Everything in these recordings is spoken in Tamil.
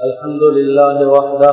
الحمد لله وحده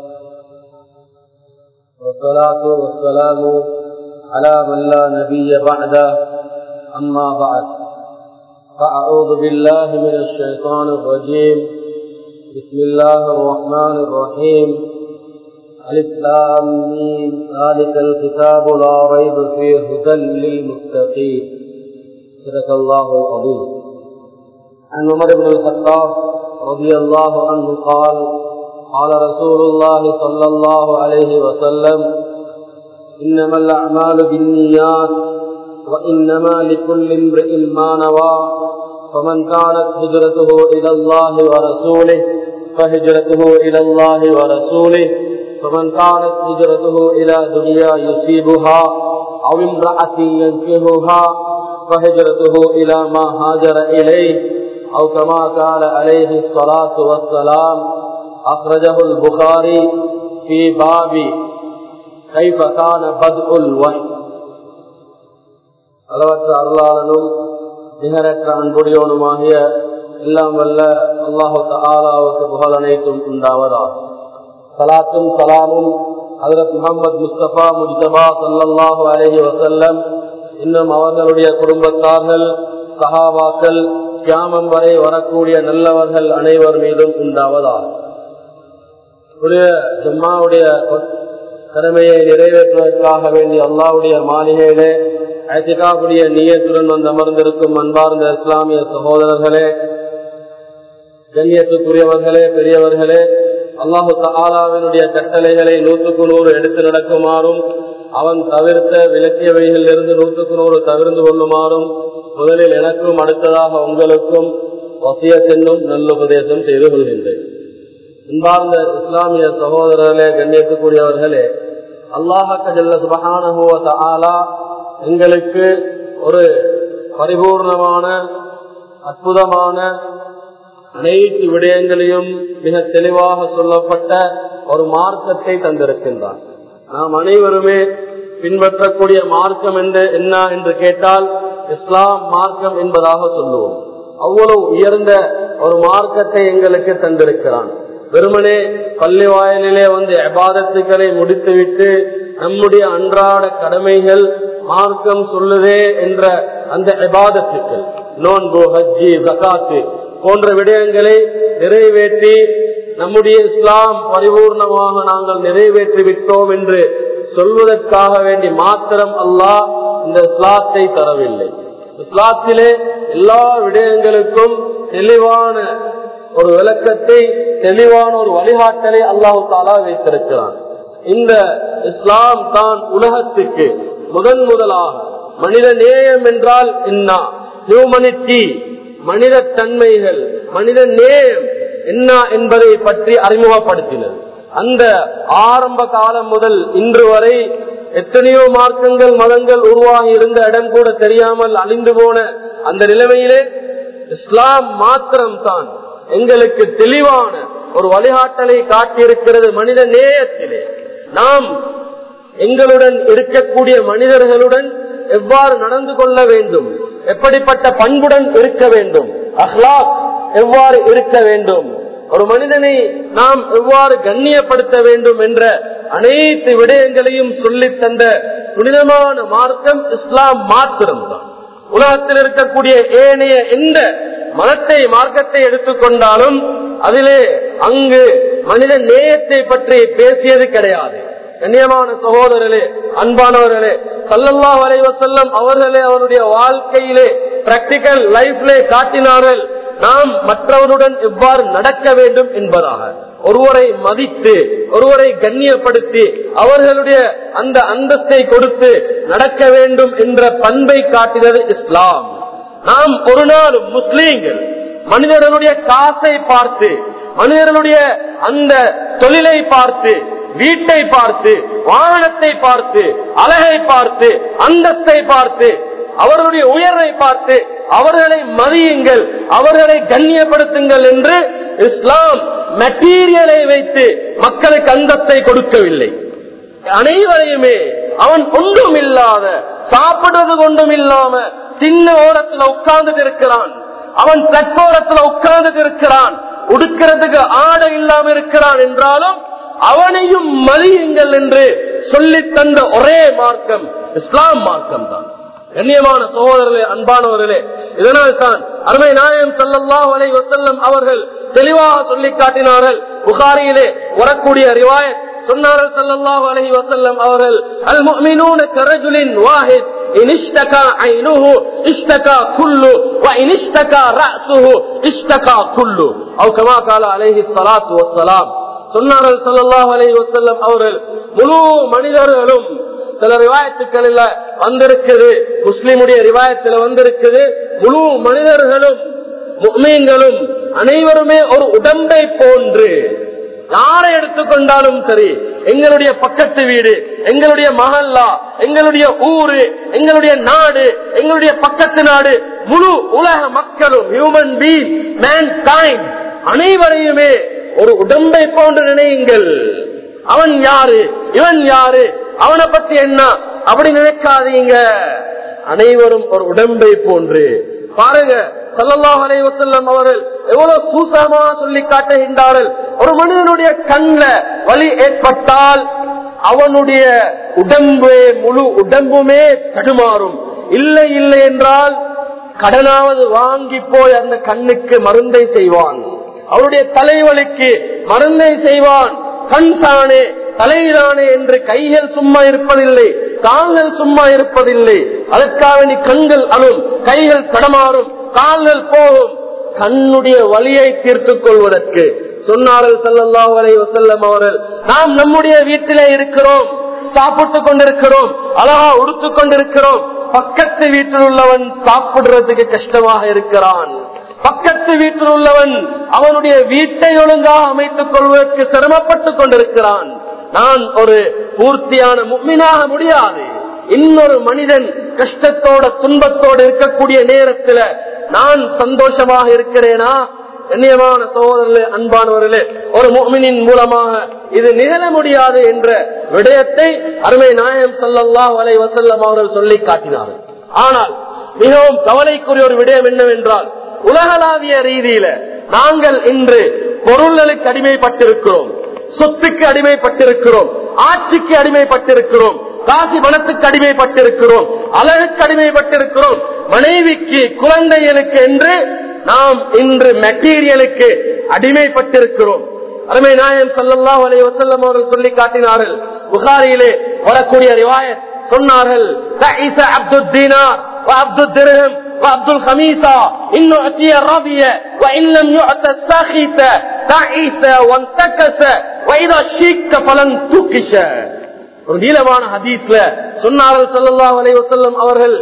والصلاة والسلام على من لا نبي بعده أما بعد فأعوذ بالله من الشيطان الرجيم بسم الله الرحمن الرحيم الإسلام ذلك الكتاب لا ريب فيه هدى للمتقين صدق الله العظيم عن عمر بن الخطاب رضي الله عنه قال قال رسول الله صلى الله عليه وسلم إنما الأعمال بالنيات وإنما لكل امرئ ما نوى فمن كانت هجرته إلى الله ورسوله فهجرته إلى الله ورسوله فمن كانت هجرته إلى دنيا يصيبها أو امرأة ينكهها فهجرته إلى ما هاجر إليه أو كما قال عليه الصلاة والسلام أخرجه البخاري في باب كيف كان بدء الوحي அளவற்ற அருளாளனும் நிகரற்ற அன்புடையவனுமாகிய எல்லாம் வல்ல அல்லாஹு ஆலாவுக்கு புகழ் அனைத்தும் உண்டாவதாகும் சலாத்தும் சலாமும் ஹதரத் முகமது முஸ்தபா முஜ்தபா சல்லாஹூ அலஹி வசல்லம் இன்னும் அவர்களுடைய குடும்பத்தார்கள் சஹாபாக்கள் கியாமம் வரை வரக்கூடிய நல்லவர்கள் அனைவர் மீதும் உண்டாவதாகும் ஜம்மாவுடைய கடமையை நிறைவேற்றுவதற்காக வேண்டிய அல்லாவுடைய மாளிகையிலே அழைத்திக்காக்கூடிய நீயத்துடன் வந்து அமர்ந்திருக்கும் அன்பார்ந்த இஸ்லாமிய சகோதரர்களே கண்ணியத்துக்குரியவர்களே பெரியவர்களே அல்லாஹு ஆலாவினுடைய கட்டளைகளை நூற்றுக்கு நூறு எடுத்து நடக்குமாறும் அவன் தவிர்த்த விலக்கிய வழிகளிலிருந்து நூற்றுக்கு நூறு தவிர்ந்து கொள்ளுமாறும் முதலில் எனக்கும் அடுத்ததாக உங்களுக்கும் வசியத்தென்னும் நல்லுபதேசம் செய்து கொள்கின்றேன் அன்பார்ந்த இஸ்லாமிய சகோதரர்களே கண்ணியத்துக்குரியவர்களே அல்லாஹல்ல சுபகானுவ ஆலா எங்களுக்கு ஒரு பரிபூர்ணமான அற்புதமான அனைத்து விடயங்களையும் மிக தெளிவாக சொல்லப்பட்ட ஒரு மார்க்கத்தை தந்திருக்கின்றான் நாம் அனைவருமே பின்பற்றக்கூடிய மார்க்கம் என்று என்ன என்று கேட்டால் இஸ்லாம் மார்க்கம் என்பதாக சொல்லுவோம் அவ்வளவு உயர்ந்த ஒரு மார்க்கத்தை எங்களுக்கு தந்திருக்கிறான் வெறுமனே பள்ளி வாயிலே வந்து அபாதத்துக்களை முடித்துவிட்டு நம்முடைய அன்றாட கடமைகள் மார்க்கம் சொல்லுதே என்ற அந்த அபாதத்துக்கள் நோன்பு ஹஜ்ஜி ஜகாத்து போன்ற விடயங்களை நிறைவேற்றி நம்முடைய இஸ்லாம் பரிபூர்ணமாக நாங்கள் நிறைவேற்றி விட்டோம் என்று சொல்வதற்காக வேண்டி மாத்திரம் அல்லாஹ் இந்த இஸ்லாத்தை தரவில்லை இஸ்லாத்திலே எல்லா விடயங்களுக்கும் தெளிவான ஒரு விளக்கத்தை தெளிவான ஒரு வழிகாட்டலை அல்லாஹு தாலா வைத்திருக்கிறான் இந்த இஸ்லாம் தான் உலகத்துக்கு முதன் முதலாக மனித நேயம் என்றால் என்ன ஹியூமனிட்டி மனித தன்மைகள் மனித நேயம் என்ன என்பதை பற்றி அறிமுகப்படுத்தினது அந்த ஆரம்ப காலம் முதல் இன்று வரை எத்தனையோ மார்க்கங்கள் மதங்கள் உருவாகி இருந்த இடம் கூட தெரியாமல் அழிந்து போன அந்த நிலைமையிலே இஸ்லாம் மாத்திரம் தான் எங்களுக்கு தெளிவான ஒரு வழிகாட்டலை காட்டியிருக்கிறது மனித நேயத்திலே நாம் எங்களுடன் இருக்கக்கூடிய மனிதர்களுடன் எவ்வாறு நடந்து கொள்ள வேண்டும் எப்படிப்பட்ட பண்புடன் இருக்க வேண்டும் அஹ்லாக் எவ்வாறு இருக்க வேண்டும் ஒரு மனிதனை நாம் எவ்வாறு கண்ணியப்படுத்த வேண்டும் என்ற அனைத்து விடயங்களையும் சொல்லித் தந்த புனிதமான மார்க்கம் இஸ்லாம் மாத்திரம் தான் உலகத்தில் இருக்கக்கூடிய ஏனைய எந்த மதத்தை மார்க்கத்தை எடுத்துக்கொண்டாலும் அதிலே அங்கு மனித நேயத்தை பற்றி பேசியது கிடையாது கண்ணியமான சகோதரர்களே அன்பானவர்களே சல்லல்லா வலைவசல்லம் அவர்களே அவருடைய வாழ்க்கையிலே பிராக்டிக்கல் லைஃப்லே காட்டினார்கள் நாம் மற்றவருடன் எவ்வாறு நடக்க வேண்டும் என்பதாக ஒருவரை மதித்து ஒருவரை கண்ணியப்படுத்தி அவர்களுடைய அந்த அந்தஸ்தை கொடுத்து நடக்க வேண்டும் என்ற பண்பை காட்டினது இஸ்லாம் நாம் ஒரு நாள் முஸ்லீம்கள் மனிதர்களுடைய காசை பார்த்து மனிதர்களுடைய அந்த தொழிலை பார்த்து வீட்டை பார்த்து வாகனத்தை பார்த்து அழகை பார்த்து அந்தஸ்தை பார்த்து அவர்களுடைய உயர்வை பார்த்து அவர்களை மதியுங்கள் அவர்களை கண்ணியப்படுத்துங்கள் என்று இஸ்லாம் மெட்டீரியலை வைத்து மக்களுக்கு அந்தத்தை கொடுக்கவில்லை அனைவரையுமே அவன் ஒன்றும் இல்லாத சாப்பிடுறது கொண்டும் இல்லாம சின்ன ஓரத்துல உட்கார்ந்துட்டு இருக்கிறான் அவன் பிளாட்போரத்துல உட்கார்ந்துட்டு இருக்கிறான் உடுக்கிறதுக்கு ஆடை இல்லாம இருக்கிறான் என்றாலும் அவனையும் மதியுங்கள் என்று சொல்லித் தந்த ஒரே மார்க்கம் இஸ்லாம் மார்க்கம் தான் கண்ணியமான சகோதரர்களே அன்பானவர்களே இதனால் தான் அருமை நாயகம் சல்லல்லாஹு அலைஹி வஸல்லம் அவர்கள் தெளிவாக சொல்லி காட்டினார்கள் புகாரியிலே வரக்கூடிய ரிவாயத் சொன்னார்கள் சல்லல்லாஹு அலைஹி வஸல்லம் அவர்கள் அல் முஃமினூன கரஜுலின் வாஹித் இன் இஷ்தகா ஐனுஹு இஷ்தகா குல்லு வ இன் இஷ்தகா ரஅஸுஹு இஷ்தகா குல்லு அவ் கமா கால அலைஹி ஸலாத்து வஸ்ஸலாம் சொன்னார்கள் சல்லல்லாஹு அலைஹி வஸல்லம் அவர்கள் முழு மனிதர்களும் சில ரிவாயத்துக்களில் வந்திருக்குது முஸ்லிமுடைய ரிவாயத்துல வந்திருக்குது முழு மனிதர்களும் முக்மீன்களும் அனைவருமே ஒரு உடம்பை போன்று யாரை எடுத்துக்கொண்டாலும் சரி எங்களுடைய பக்கத்து வீடு எங்களுடைய மகல்லா எங்களுடைய ஊரு எங்களுடைய நாடு எங்களுடைய பக்கத்து நாடு முழு உலக மக்களும் ஹியூமன் பீங் மேன் கைண்ட் அனைவரையுமே ஒரு உடம்பை போன்று நினையுங்கள் அவன் யாரு இவன் யாரு அவனை பத்தி என்ன அப்படி நினைக்காதீங்க அனைவரும் ஒரு உடம்பை போன்று பாருங்க சல்லல்லாஹு அலைஹி வஸல்லம் அவர்கள் எவ்வளவு சூசகமா சொல்லி காட்டுகின்றார்கள் ஒரு மனிதனுடைய கண்ல வலி ஏற்பட்டால் அவனுடைய உடம்பு முழு உடம்புமே தடுமாறும் இல்லை இல்லை என்றால் கடனாவது வாங்கி போய் அந்த கண்ணுக்கு மருந்தை செய்வான் அவருடைய தலைவலிக்கு மருந்தை செய்வான் கண் தானே தலைதானே என்று கைகள் சும்மா இருப்பதில்லை கால்கள் சும்மா இருப்பதில்லை அதற்காக நீ கண்கள் அழும் கைகள் தடமாறும் கால்கள் போகும் கண்ணுடைய வலியை தீர்த்துக் கொள்வதற்கு சொன்னார்கள் சல்லல்லாஹு அலைஹி வஸல்லம் அவர்கள் நாம் நம்முடைய வீட்டிலே இருக்கிறோம் சாப்பிட்டுக் கொண்டிருக்கிறோம் அழகா உடுத்துக் கொண்டிருக்கிறோம் பக்கத்து வீட்டில் உள்ளவன் சாப்பிடுறதுக்கு கஷ்டமாக இருக்கிறான் பக்கத்து வீட்டில் உள்ளவன் அவனுடைய வீட்டை ஒழுங்காக அமைத்துக் கொள்வதற்கு சிரமப்பட்டுக் கொண்டிருக்கிறான் நான் ஒரு பூர்த்தியான முக்மினாக முடியாது இன்னொரு மனிதன் கஷ்டத்தோட துன்பத்தோடு இருக்கக்கூடிய நேரத்துல நான் சந்தோஷமாக இருக்கிறேனா கண்ணியமான சகோதரர்களே அன்பானவர்களே ஒரு முக்மினின் மூலமாக இது நிகழ முடியாது என்ற விடயத்தை அருமை நாயம் சல்லல்லாஹ் அலை வசல்லம் அவர்கள் சொல்லி காட்டினார்கள் ஆனால் மிகவும் கவலைக்குரிய ஒரு விடயம் என்னவென்றால் உலகளாவிய ரீதியில நாங்கள் இன்று பொருள்களுக்கு அடிமைப்பட்டிருக்கிறோம் சொத்துக்கு அடிமைப்பட்டிருக்கிறோம் ஆட்சிக்கு அடிமைப்பட்டிருக்கிறோம் காசி பணத்துக்கு அடிமைப்பட்டிருக்கிறோம் அழகுக்கு அடிமைப்பட்டிருக்கிறோம் மனைவிக்கு குழந்தைகளுக்கு என்று நாம் இன்று மெட்டீரியலுக்கு அடிமைப்பட்டிருக்கிறோம் அருமை நாயம் சல்லல்லாஹு அலைஹி வஸல்லம் அவர்கள் சொல்லி காட்டினார்கள் புகாரியிலே வரக்கூடிய ரிவாயத் சொன்னார்கள் தஈஸ அப்துத் தீனார் وعبد الدرهم وعبد الخميسة إن أعطي الرضي وإن لم يعط الساخط تعيس وانتكس وإذا شيك فلن تكش ஒரு நீளமான ஹதீஸ்ல சொன்னார்கள் சல்லல்லாஹு அலைஹி வஸல்லம் அவர்கள்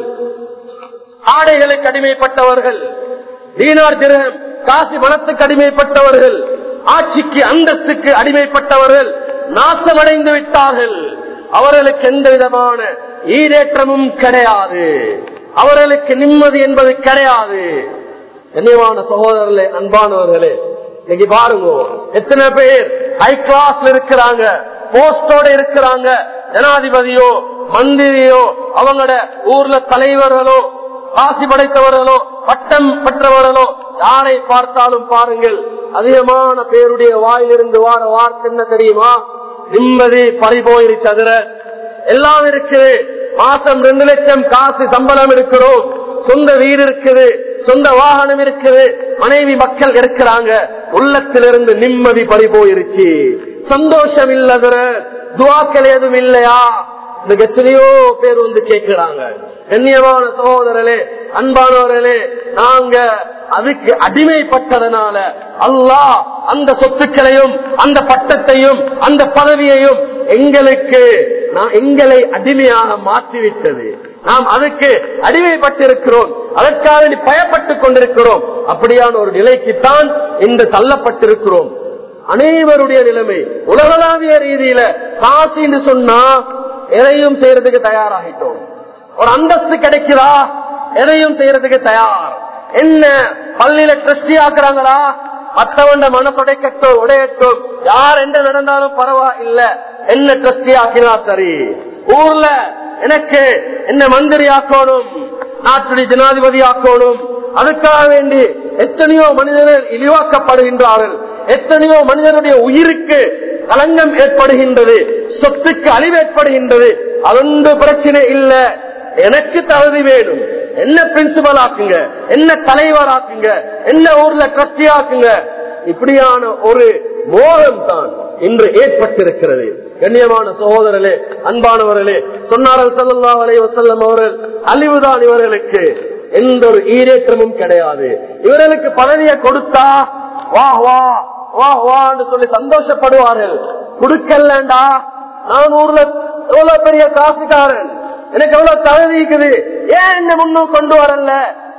ஆடைகளுக்கு அடிமைப்பட்டவர்கள் தீனார் திரகம் காசி மனத்துக்கு அடிமைப்பட்டவர்கள் ஆட்சிக்கு அந்தஸ்துக்கு அடிமைப்பட்டவர்கள் நாசமடைந்து விட்டார்கள் அவர்களுக்கு எந்த விதமான ஈரேற்றமும் கிடையாது அவர்களுக்கு நிம்மதி என்பது கிடையாது கண்ணியமான சகோதரர்களே அன்பானவர்களே இன்னைக்கு பாருங்க எத்தனை பேர் ஹை கிளாஸ்ல இருக்கிறாங்க போஸ்டோட இருக்கிறாங்க ஜனாதிபதியோ மந்திரியோ அவங்களோட ஊர்ல தலைவர்களோ காசி படைத்தவர்களோ பட்டம் பெற்றவர்களோ யாரை பார்த்தாலும் பாருங்கள் அதிகமான பேருடைய வாயிலிருந்து வார வார்த்தை என்ன தெரியுமா நிம்மதி பறிபோயிருச்சு அதுல எல்லாம் இருக்குது மாசம் ரெண்டு லட்சம் காசு சம்பளம் இருக்கிறோம் சொந்த வீடு இருக்குது சொந்த வாகனம் இருக்குது மனைவி மக்கள் இருக்கிறாங்க உள்ளத்திலிருந்து நிம்மதி பறிபோயிருச்சு சந்தோஷம் இல்லதுற துவாக்கள் எதுவும் இல்லையா இந்த எத்தனையோ பேர் வந்து கேட்கிறாங்க கண்ணியமான சகோதரர்களே அன்பானவர்களே நாங்க அதுக்கு அடிமைப்பட்டதனால அல்லாஹ் அந்த சொத்துக்களையும் அந்த பட்டத்தையும் அந்த பதவியையும் எங்களுக்கு நான் எங்களை அடிமையாக மாற்றிவிட்டது நாம் அதுக்கு அடிமைப்பட்டிருக்கிறோம் அதற்காக நீ பயப்பட்டுக் கொண்டிருக்கிறோம் அப்படியான ஒரு நிலைக்குத்தான் இன்று தள்ளப்பட்டிருக்கிறோம் அனைவருடைய நிலைமை உலகளாவிய ரீதியில காசு என்று சொன்னா எதையும் செய்யறதுக்கு தயாராகிட்டோம் ஒரு அந்தஸ்து கிடைக்கிறா எதையும் செய்யறதுக்கு தயார் என்ன பள்ளியில ட்ரஸ்டி ஆக்குறாங்களா மற்றவண்ட மனசுடைக்கட்டும் உடையட்டும் யார் என்ன நடந்தாலும் பரவாயில்ல என்ன ட்ரஸ்டி ஆக்கினா சரி ஊர்ல எனக்கு என்ன மந்திரி ஆக்கணும் நாட்டுடைய ஜனாதிபதி ஆக்கணும் அதுக்காக வேண்டி எத்தனையோ மனிதர்கள் இழிவாக்கப்படுகின்றார்கள் எத்தனையோ மனிதனுடைய உயிருக்கு களங்கம் ஏற்படுகின்றது சொத்துக்கு அழிவு ஏற்படுகின்றது அதொன்று பிரச்சனை இல்ல எனக்கு தகுதி வேணும் என்ன பிரின்சிபல் ஆக்குங்க என்ன தலைவர் ஆக்குங்க என்ன ஊர்ல ட்ரஸ்டி ஆக்குங்க இப்படியான ஒரு மோகம் தான் இன்று ஏற்பட்டிருக்கிறது கண்ணியமான சகோதரர்களே அன்பானவர்களே சொன்னார்கள் சல்லா அலை வசல்லம் அவர்கள் அழிவுதான் இவர்களுக்கு எந்த ஒரு ஈரேற்றமும் கிடையாது இவர்களுக்கு பதவியை கொடுத்தா வா வா வா வான்னு சொல்லி சந்தோஷப்படுவார்கள் கொடுக்கலண்டா நான் ஊர்ல எவ்வளவு பெரிய காசுக்காரன் எனக்கு எவ்வளவு தகுதி இருக்குது ஏன் என்ன முன்னும் கொண்டு வரல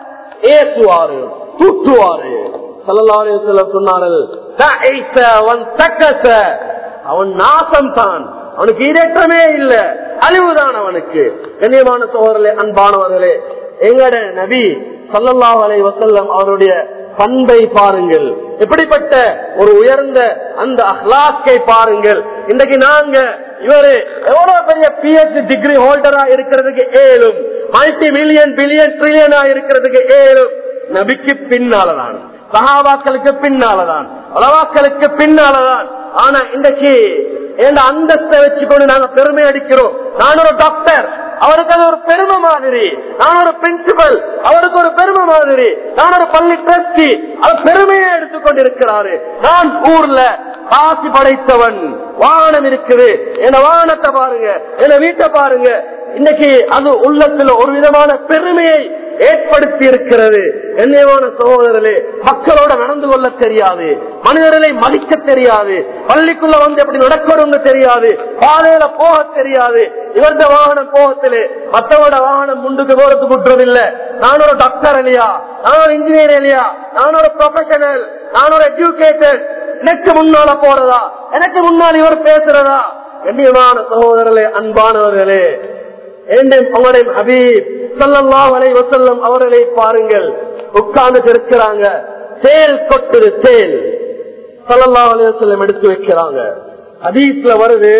ஏசுவாரு தூட்டுவாரு சல்லல்லாஹு அலைஹி சொன்னார்கள் "தஐஸ வன் தக்கஸ." அவன் நாசம் தான் அவனுக்கு ஈரேற்றமே இல்ல அழிவுதான் அவனுக்கு கண்ணியமான சோழர்களே அன்பானவர்களே எங்கட நபி சல்லல்லாஹு அலைஹி வஸல்லம் அவருடைய பண்பை பாருங்கள் எப்படிப்பட்ட ஒரு உயர்ந்த அந்த அஹ்லாக்கை பாருங்கள் இன்றைக்கு நாங்க இவரு எவ்வளவு பெரிய பிஹெச்டி டிகிரி ஹோல்டரா இருக்கிறதுக்கு ஏழும் மல்டி மில்லியன் பில்லியன் ட்ரில்லியனா இருக்கிறதுக்கு ஏழும் நபிக்கு பின்னாலதான் சகாபாக்களுக்கு பின்னாலதான் அளவாக்களுக்கு பின்னாலதான் ஆனா இன்றைக்கு என் அந்தஸ்தை வச்சுக்கொண்டு நாங்க பெருமை அடிக்கிறோம் நான் ஒரு டாக்டர் அவருக்கு அது ஒரு பெருமை மாதிரி நான் ஒரு பிரின்சிபல் அவருக்கு ஒரு பெருமை மாதிரி நான் ஒரு பள்ளி டிரஸ்டி அவர் பெருமையை எடுத்துக்கொண்டிருக்கிறாரு நான் ஊர்ல காசி படைத்தவன் வானம் இருக்குது என வானத்தை பாருங்க என வீட்டை பாருங்க இன்னைக்கு அது உள்ளத்துல ஒரு விதமான பெருமையை ஏற்படுத்தி இருக்கிறது என்னையான சகோதரர்களே மக்களோட நடந்து கொள்ள தெரியாது மனிதர்களை மதிக்க தெரியாது பள்ளிக்குள்ள வந்து எப்படி நடக்கணும்னு தெரியாது பாதையில போக தெரியாது இவர்த வாகனம் போகத்திலே மற்றவோட வாகனம் முண்டுக்கு போறது குற்றதில்லை நான் ஒரு டாக்டர் இல்லையா நான் ஒரு இன்ஜினியர் இல்லையா நான் ஒரு ப்ரொஃபஷனல் நான் ஒரு எஜுகேட்டட் எனக்கு முன்னால போறதா எனக்கு முன்னால் இவர் பேசுறதா கண்ணியமான சகோதரர்களே அன்பானவர்களே உங்களுடைய ஹபீப் சல்லல்லாஹு அலைஹி வஸல்லம் அவர்களை பாருங்கள் உட்கார்ந்து இருக்கிறாங்க தேல் கொட்டுது தேல் சல்லல்லாஹு அலைஹி வஸல்லம் எடுத்து வைக்கிறாங்க ஹதீஸ்ல வருது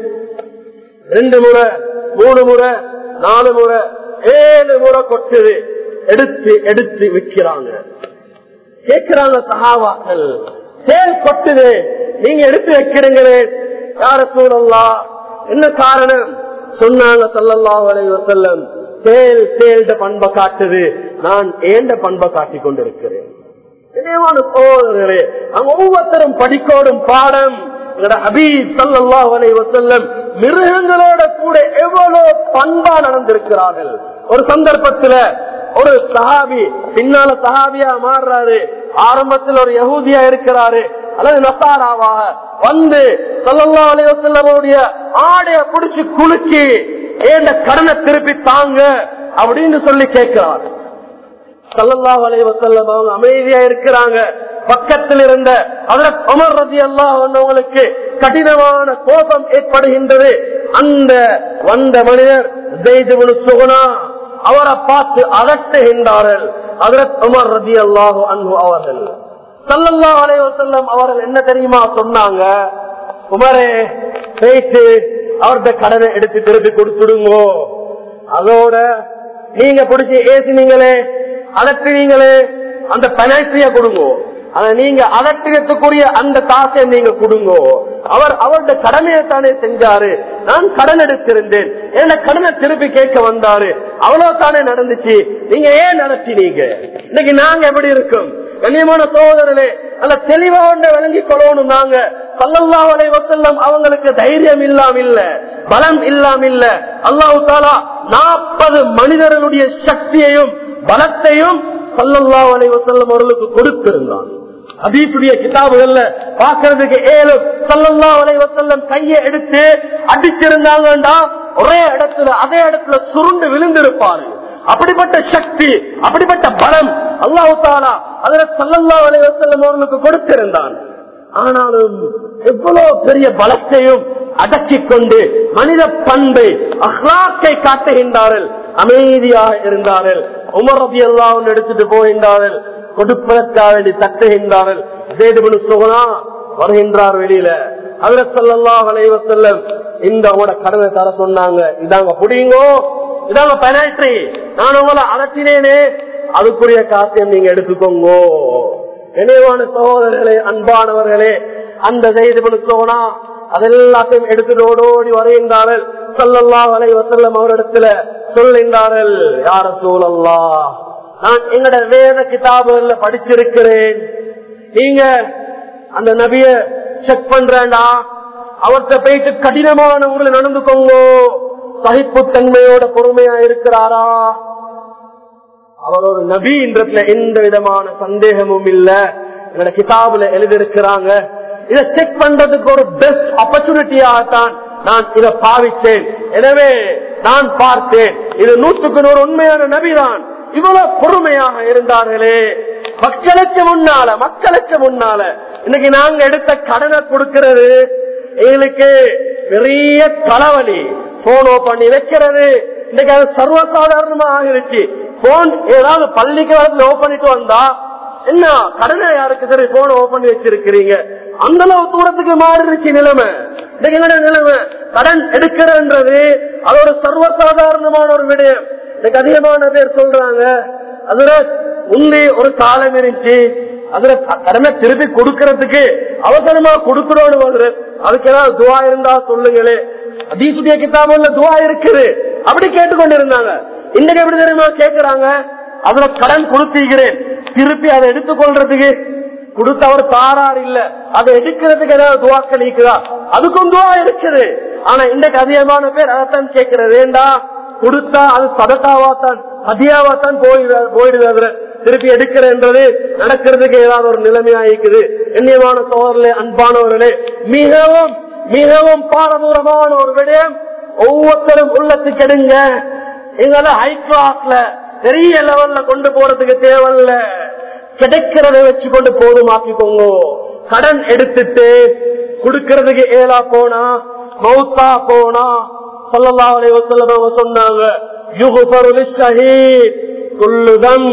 ரெண்டு முறை மூணு முறை நாலு முறை ஏழு முறை கொட்டுது எடுத்து எடுத்து விற்கிறாங்க கேட்கிறாங்க சகாவாக்கள் தேல் கொட்டுது நீங்க எடுத்து வைக்கிறீங்களே யார சூழல்லா என்ன காரணம் சொன்னாங்க சல்லல்லாஹு அலைஹி வஸல்லம் தேல் தேல்ட பண்பை காட்டுது நான் ஏண்ட பண்பை காட்டிக் கொண்டிருக்கிறேன் இணையமான சோதரர்களே அவங்க ஒவ்வொருத்தரும் படிக்கோடும் பாடம் ஹபீப் சல்லாஹ் அலை வசல்லம் மிருகங்களோட கூட எவ்வளவு பண்பா நடந்திருக்கிறார்கள் ஒரு சந்தர்ப்பத்துல ஒரு சஹாபி பின்னால சஹாபியா மாறுறாரு ஆரம்பத்தில் ஒரு யகூதியா இருக்கிறாரு அல்லது நசாராவாக வந்து சல்லல்லா அலைய வசல்லமுடைய ஆடைய புடிச்சு குலுக்கி ஏண்ட கடனை திருப்பி தாங்க அப்படின்னு சொல்லி கேட்கிறார் சல்லல்லாஹு அலைஹி வஸல்லம் அவங்க அமைதியா இருக்கிறாங்க பக்கத்தில் இருந்த அதற்கு உமர் ரதி அல்லாஹ் கடினமான கோபம் ஏற்படுகின்றது அந்த வந்த மனிதர் ஜெய்துபுல் சுகுனா அவரை பார்த்து அதட்டுகின்றார்கள் அதற்கு உமர் ரதி அல்லாஹு அன்பு அவர்கள் சல்லல்லாஹு அலைஹி வஸல்லம் அவர்கள் என்ன தெரியுமா சொன்னாங்க உமரே போயிட்டு அவர்கிட்ட கடனை எடுத்து திருப்பி கொடுத்துடுங்கோ அதோட நீங்க பிடிச்சி ஏசினீங்களே அதட்டுனீங்களே அந்த பெனால்ட்டிய கொடுங்கோ அத நீங்க அதட்டியத்துக்குரிய அந்த காசை நீங்க கொடுங்கோ அவர் அவருடைய கடமையை தானே செஞ்சாரு நான் கடன் எடுத்திருந்தேன் என்ன கடனை திருப்பி கேட்க வந்தாரு அவ்வளவு தானே நடந்துச்சு நீங்க ஏன் நடத்தினீங்க இன்னைக்கு நாங்க எப்படி இருக்கோம் கண்ணியமான சகோதரனே நல்ல தெளிவா ஒன்றை விளங்கி கொள்ளணும் நாங்க சல்லல்லா வலை வசல்லம் அவங்களுக்கு தைரியம் இல்லாம இல்ல பலம் இல்லாம இல்ல அல்லாஹு தாலா நாற்பது மனிதர்களுடைய சக்தியையும் பலத்தையும் சல்லல்லா வலை வசல்லம் அவர்களுக்கு கொடுத்திருந்தான் அதீசுடைய கிதாபுகள்ல பாக்குறதுக்கு ஏழு சல்லல்லா வலை வசல்லம் கையை எடுத்து அடிச்சிருந்தாங்கடா ஒரே இடத்துல அதே இடத்துல சுருண்டு விழுந்திருப்பாரு அப்படிப்பட்ட சக்தி அப்படிப்பட்ட பலம் அல்லாஹு தாலா அதுல சல்லல்லா வலை வசல்லம் அவர்களுக்கு கொடுத்திருந்தான் ஆனாலும் எவ்வளவு பெரிய பலத்தையும் அடக்கிக் கொண்டு மனித பண்பை அஹ்லாக்கை காட்டுகின்றார்கள் அமைதியாக இருந்தார்கள் உமர் ரபி எல்லாம் எடுத்துட்டு போகின்றார்கள் கொடுப்பதற்காக வேண்டி தட்டுகின்றார்கள் ஜெய்துபுல் சுகனா வருகின்றார் வெளியில அதுல சொல்லல்லா வளைவ செல்லம் இந்த உங்களோட கடனை தர சொன்னாங்க இதாங்க புடிங்கோ இதாங்க பெனால்டி நான் உங்களை அலட்டினேனே அதுக்குரிய காசியம் நீங்க எடுத்துக்கோங்கோ இணைவான சகோதரர்களே அன்பானவர்களே அந்த செய்தி கொடுத்தோனா அதெல்லாத்தையும் எடுத்துட்டு ஓடோடி வருகின்றார்கள் சல்லல்லா வலை வசல்லம் அவரிடத்துல சொல்கின்றார்கள் யார சூழல்லா நான் எங்கட வேத கிதாபுகள்ல படிச்சிருக்கிறேன் நீங்க அந்த நபிய செக் பண்றேன்டா அவர்கிட்ட போயிட்டு கடினமான முறையில் நடந்துக்கோங்க சகிப்புத்தன்மையோட பொறுமையா இருக்கிறாரா அவர் ஒரு நபின்றதுல எந்த விதமான சந்தேகமும் இல்ல என்னோட கிதாபுல எழுதியிருக்கிறாங்க இதை செக் பண்றதுக்கு ஒரு பெஸ்ட் ஆப்பர்ச்சுனிட்டியாகத்தான் நான் இதை பாவித்தேன் எனவே நான் பார்த்தேன் இது நூற்றுக்கு நூறு உண்மையான நபிதான் இவ்வளவு பொறுமையாக இருந்தார்களே மக்களுக்கு முன்னால மக்களுக்கு முன்னால இன்னைக்கு நாங்க எடுத்த கடனை கொடுக்கிறது எங்களுக்கு பெரிய தலைவலி போனோ பண்ணி வைக்கிறது இன்னைக்கு அது சர்வசாதாரணமா ஆகிருச்சு போன் ஏதாவது பள்ளிக்கு வரத்துல ஓபன் பண்ணிட்டு வந்தா என்ன கடனை யாருக்கு சரி போன ஓபன் பண்ணி வச்சிருக்கிறீங்க அந்த அளவு தூரத்துக்கு மாறிடுச்சு நிலைமை இன்னைக்கு என்னோட நிலைமை கடன் எடுக்கிறன்றது அது ஒரு சர்வசாதாரணமான ஒரு விடயம் இன்னைக்கு அதிகமான பேர் சொல்றாங்க அதுல முன்னே ஒரு காலம் இருந்துச்சு அதுல கடமை திருப்பி கொடுக்கறதுக்கு அவசரமா கொடுக்கணும்னு வருது அதுக்கு ஏதாவது துவா இருந்தா சொல்லுங்களே அதீசுடைய கிதாபுல துவா இருக்குது அப்படி கேட்டுக்கொண்டு இருந்தாங்க இன்னைக்கு எப்படி தெரியுமா கேக்குறாங்க அதுல கடன் கொடுத்திருக்கிறேன் திருப்பி அதை எடுத்துக்கொள்றதுக்கு கொடுத்த அவர் தாரார் இல்ல அதை எடுக்கிறதுக்கு ஏதாவது துவாக்கள் நீக்குதா அதுக்கும் துவா இருக்குது ஆனா இன்றைக்கு அதிகமான பேர் அதைத்தான் கேட்கிறது ஏண்டா கொடுத்தா அது சதக்காவாத்தான் அதியாவாத்தான் போயிடுது போயிடுது திருப்பி எடுக்கிறன்றது நடக்கிறதுக்கு ஏதாவது ஒரு நிலைமையா இருக்குது எண்ணியமான சோதரர்களே அன்பானவர்களே மிகவும் மிகவும் பாரதூரமான ஒரு விடயம் ஒவ்வொருத்தரும் உள்ளத்துக்கு எடுங்க எங்களை ஹை கிளாஸ்ல பெரிய லெவல்ல கொண்டு போறதுக்கு தேவையில்ல கிடைக்கிறத வச்சு கொண்டு போதுமாக்கிக்கோங்க கடன் எடுத்துட்டு கொடுக்கறதுக்கு ஏலா போனா மௌத்தா போனா சொல்லலா வசல்லவங்க சொன்னாங்க யுகுபரு லிஷஹீத் குல்லுதம்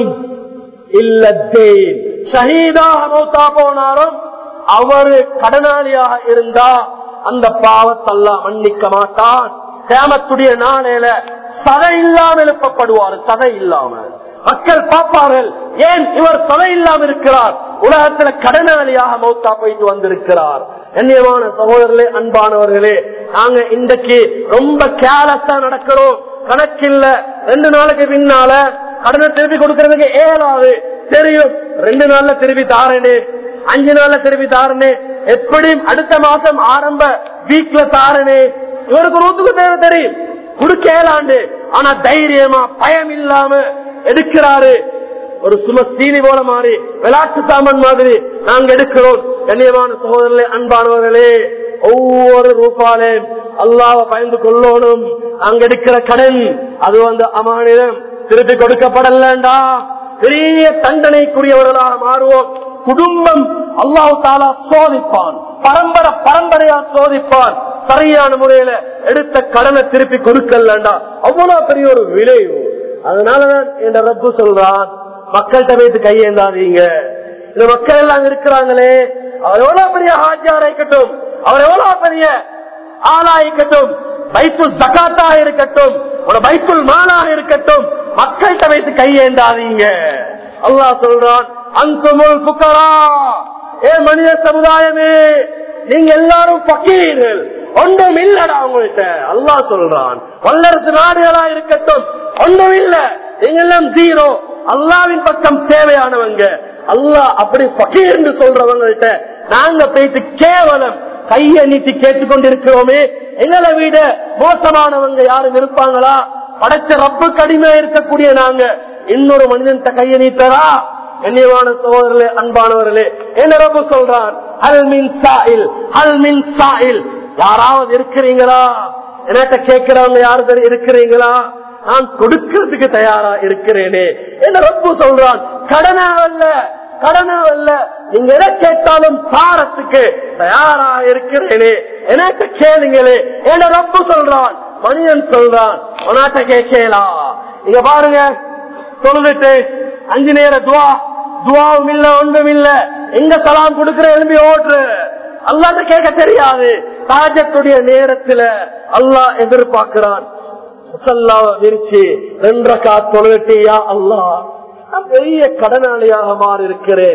இல்லத்தேன் ஷஹீதாக மௌத்தா போனாலும் அவரு கடனாளியாக இருந்தா அந்த பாவத்தெல்லாம் மன்னிக்க மாட்டான் கேமத்துடைய நாளையில சதை இல்லாமல் எழுப்பப்படுவார் சதை இல்லாமல் மக்கள் பார்ப்பார்கள் ஏன் இவர் சதை இல்லாமல் இருக்கிறார் உலகத்துல கடனாளியாக மௌத்தா போயிட்டு வந்திருக்கிறார் கண்ணியமான சகோதரர்களே அன்பானவர்களே நாங்க இன்றைக்கு ரொம்ப கேலஸா நடக்கிறோம் கணக்கில்ல ரெண்டு நாளைக்கு பின்னால கடனை திருப்பி கொடுக்கறதுக்கு ஏழாவது தெரியும் ரெண்டு நாள்ல திருப்பி தாரேனே அஞ்சு நாள்ல திருப்பி தாரனே எப்படியும் அடுத்த மாசம் ஆரம்ப வீக்ல தாரனே இவருக்கு நூத்துக்கு தேவை தெரியும் கொடுக்க ஏழாண்டு ஆனா தைரியமா பயம் இல்லாம எடுக்கிறாரு ஒரு சும சீனி போல மாறி விளையாட்டு சாமான் மாதிரி நாங்க எடுக்கிறோம் கண்ணியமான சகோதரர்களே அன்பானவர்களே ஒவ்வொரு ரூபாலே அல்லாவ பயந்து கொள்ளணும் அங்க எடுக்கிற கடன் அது வந்து அமானிடம் திருப்பி கொடுக்கப்படலண்டா பெரிய தண்டனைக்குரியவர்களாக மாறுவோம் குடும்பம் அல்லாஹு தாலா சோதிப்பான் பரம்பரை பரம்பரையா சோதிப்பான் சரியான முறையில எடுத்த கடனை திருப்பி கொடுக்கலண்டா அவ்வளவு பெரிய ஒரு விளைவு அதனாலதான் என் ரப்பு சொல்றான் மக்கள்கிட்ட வைத்து கையேந்தாதீங்க இந்த மக்கள் எல்லாம் இருக்கிறாங்களே அவர் எவ்வளவு பெரிய ஆஜாரா இருக்கட்டும் அவர் எவ்வளவு பெரிய ஆளா இருக்கட்டும் பைத்துல் ஜக்காத்தா இருக்கட்டும் ஒரு பைத்துல் மாலாக இருக்கட்டும் மக்கள்கிட்ட வைத்து கையேந்தாதீங்க அல்லாஹ் சொல்றான் அங்குமுல் புக்கரா ஏ மனித சமுதாயமே நீங்க எல்லாரும் பக்கீர்கள் ஒன்றும் இல்லடா உங்கள்கிட்ட அல்லாஹ் சொல்றான் வல்லரசு நாடுகளா இருக்கட்டும் ஒன்றும் இல்ல நீங்க எல்லாம் ஜீரோ அல்லாவின் பக்கம் தேவையானவங்க அல்லாஹ் அப்படி பகீர்னு சொல்றவங்கள்ட்ட நாங்க போயிட்டு கேவலம் கைய நீட்டி கேட்டுக்கொண்டிருக்கிறோமே எங்களை விட மோசமானவங்க யாரும் இருப்பாங்களா படைச்ச ரப்பு கடுமையா இருக்கக்கூடிய நாங்க இன்னொரு மனிதன் கைய நீட்டரா கண்ணியமான சகோதரர்களே அன்பானவர்களே என்ன ரப்பு சொல்றான் ஹல் மின் சாயில் ஹல் மின் சாயில் யாராவது இருக்கிறீங்களா என்கிட்ட கேட்கிறவங்க யாரு இருக்கிறீங்களா நான் கொடுக்கிறதுக்கு தயாரா இருக்கிறேனே என்ன ரப்பு சொல்றான் கடனாவல்ல கடனாவல்ல நீங்க எதை கேட்டாலும் பாரத்துக்கு தயாரா இருக்கிறேனே எனக்கு கேளுங்களே என்ன ரப்பு சொல்றான் மனிதன் சொல்றான் உனாட்ட கேட்கலாம் இங்க பாருங்க சொல்லிட்டு அஞ்சு நேர துவா துவாவும் இல்ல ஒன்றும் இல்ல எங்க சலாம் கொடுக்கிற எலும்பி ஓட்டுற அல்லாத கேட்க தெரியாது தாஜத்துடைய நேரத்துல அல்லாஹ் எதிர்பார்க்கிறான் முசல்லாவ விரிச்சு ரெண்டரை தொழுட்டியா அல்லா நான் பெரிய கடனாளியாக மாறி இருக்கிறேன்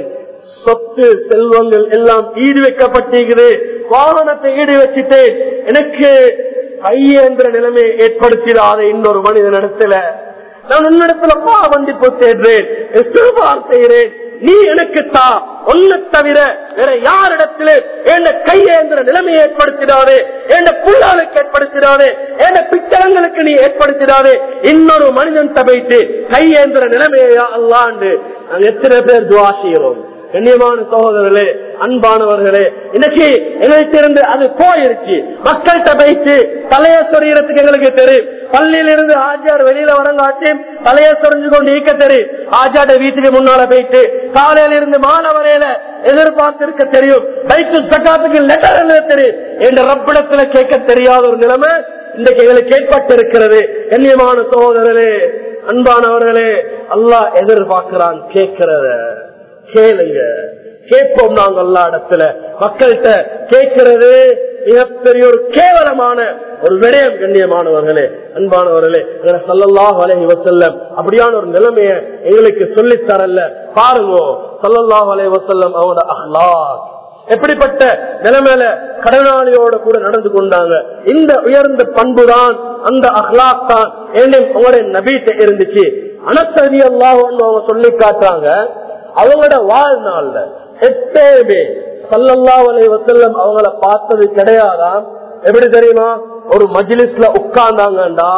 சொத்து செல்வங்கள் எல்லாம் ஈடு வைக்கப்பட்டிருக்குது வாகனத்தை ஈடு வச்சுட்டேன் எனக்கு கையேந்திர நிலைமையை ஏற்படுத்திடாத இன்னொரு மனிதன் இடத்துல நான் உன்னிடத்துல பா வண்டிப்பு தேடுறேன் எதிர்பார் செய்கிறேன் நீ எனக்கு தா ஒன்ன தவிர வேற யாரிடத்திலே என்ன கையேந்திர நிலைமையை ஏற்படுத்திடாதே என்ன புள்ளாளுக்கு ஏற்படுத்திடாதே என்ன பிச்சளங்களுக்கு நீ ஏற்படுத்திடாதே இன்னொரு மனிதன் தபைத்து கையேந்திர நிலைமையா அல்லாண்டு நாங்க எத்தனை பேர் துவா செய்கிறோம் கண்ணியமான சகோதரர்களே அன்பானவர்களே இன்னைக்கு எங்களுக்கு அது போயிருச்சு மக்கள்கிட்ட போயிட்டு தலைய சொரியறதுக்கு எங்களுக்கு தெரியும் பள்ளியில இருந்து ஆஜார் வெளியில வரங்காட்டி தலைய சொரிஞ்சு கொண்டு ஈக்க தெரியும் ஆஜாட வீட்டுக்கு முன்னால போயிட்டு காலையில இருந்து மாலை வரையில எதிர்பார்த்திருக்க தெரியும் பைக்கு சக்காத்துக்கு லெட்டர் எழுத தெரியும் என்ற ரப்பிடத்துல கேட்க தெரியாத ஒரு நிலைமை இன்றைக்கு எங்களுக்கு ஏற்பட்டு இருக்கிறது கண்ணியமான சகோதரர்களே அன்பானவர்களே அல்லாஹ் எதிர்பார்க்கிறான் கேட்கிறத கேளுங்க கேட்போம் நாங்க எல்லா இடத்துல மக்கள்கிட்ட கேட்கிறது மிகப்பெரிய ஒரு கேவலமான ஒரு விடயம் கண்ணியமானவர்களே அன்பானவர்களே சல்லல்லாஹ் அலஹி வசல்லம் அப்படியான ஒரு நிலைமைய எங்களுக்கு சொல்லித் தரல பாருங்க சல்லல்லாஹ் அலஹி வசல்லம் அவனோட அஹ்லாக் எப்படிப்பட்ட நிலைமையில கடனாளியோட கூட நடந்து கொண்டாங்க இந்த உயர்ந்த பண்பு தான் அந்த அஹ்லாக் தான் உங்களுடைய நபீட்ட இருந்துச்சு அனசதி அல்லாஹ் அவங்க சொல்லி காட்டுறாங்க அவங்களோட வாழ்நாள்ல எப்பயுமே சல்லல்லா அலை வசல்லம் அவங்கள பார்த்தது கிடையாதாம் எப்படி தெரியுமா ஒரு மஜிலிஸ்ல உட்கார்ந்தாங்கண்டா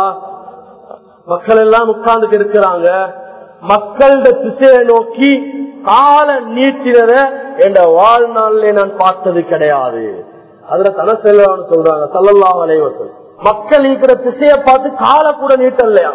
மக்கள் எல்லாம் உட்கார்ந்துட்டு இருக்கிறாங்க மக்களோட திசையை நோக்கி கால நீட்டினத என் வாழ்நாள்ல நான் பார்த்தது கிடையாது அதுல தன செல்வான்னு சொல்றாங்க சல்லல்லா அலைவசல் மக்கள் இருக்கிற திசையை பார்த்து கால கூட நீட்டலையா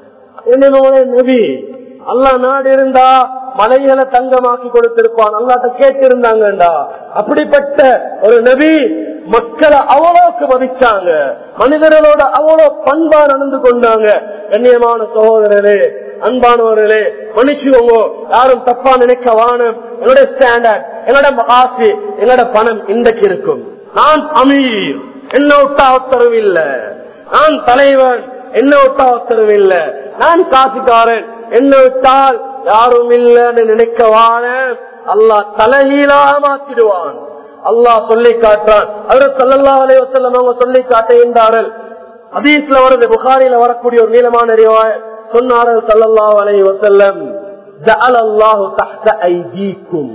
என்னோட நபி அல்லா நாடு இருந்தா மலைகளை தங்கமாக்கி கொடுத்திருப்பான் அல்லாட்ட கேட்டிருந்தாங்கடா அப்படிப்பட்ட ஒரு நபி மக்களை அவ்வளோக்கு மதிச்சாங்க மனிதர்களோட அவ்வளோ பண்பா நடந்து கொண்டாங்க கண்ணியமான சகோதரரே அன்பானவர்களே மனுஷங்க யாரும் தப்பா நினைக்க வானம் என்னோட ஸ்டாண்டர்ட் என்னோட ஆசை என்னோட பணம் இன்றைக்கு இருக்கும் நான் அமீர் என்ன விட்டா உத்தரவு இல்ல நான் தலைவன் என்ன விட்டா உத்தரவு இல்ல நான் காசுக்காரன் என்ன விட்டால் யாரும் இல்லன்னு நினைக்கவான அல்லாஹ் தலைகீழாக மாத்திடுவான் அல்லாஹ் சொல்லி காட்டுறான் அவர் சல்லல்லா அலை வசல்லம் அவங்க சொல்லி காட்டுகின்றார்கள் அதீஸ்ல வருது புகாரில வரக்கூடிய ஒரு நீளமான அறிவாய் சொன்னார்கள் சல்லல்லா அலை வசல்லம் ஜஅலல்லாஹு தஹ்த ஐதீக்கும்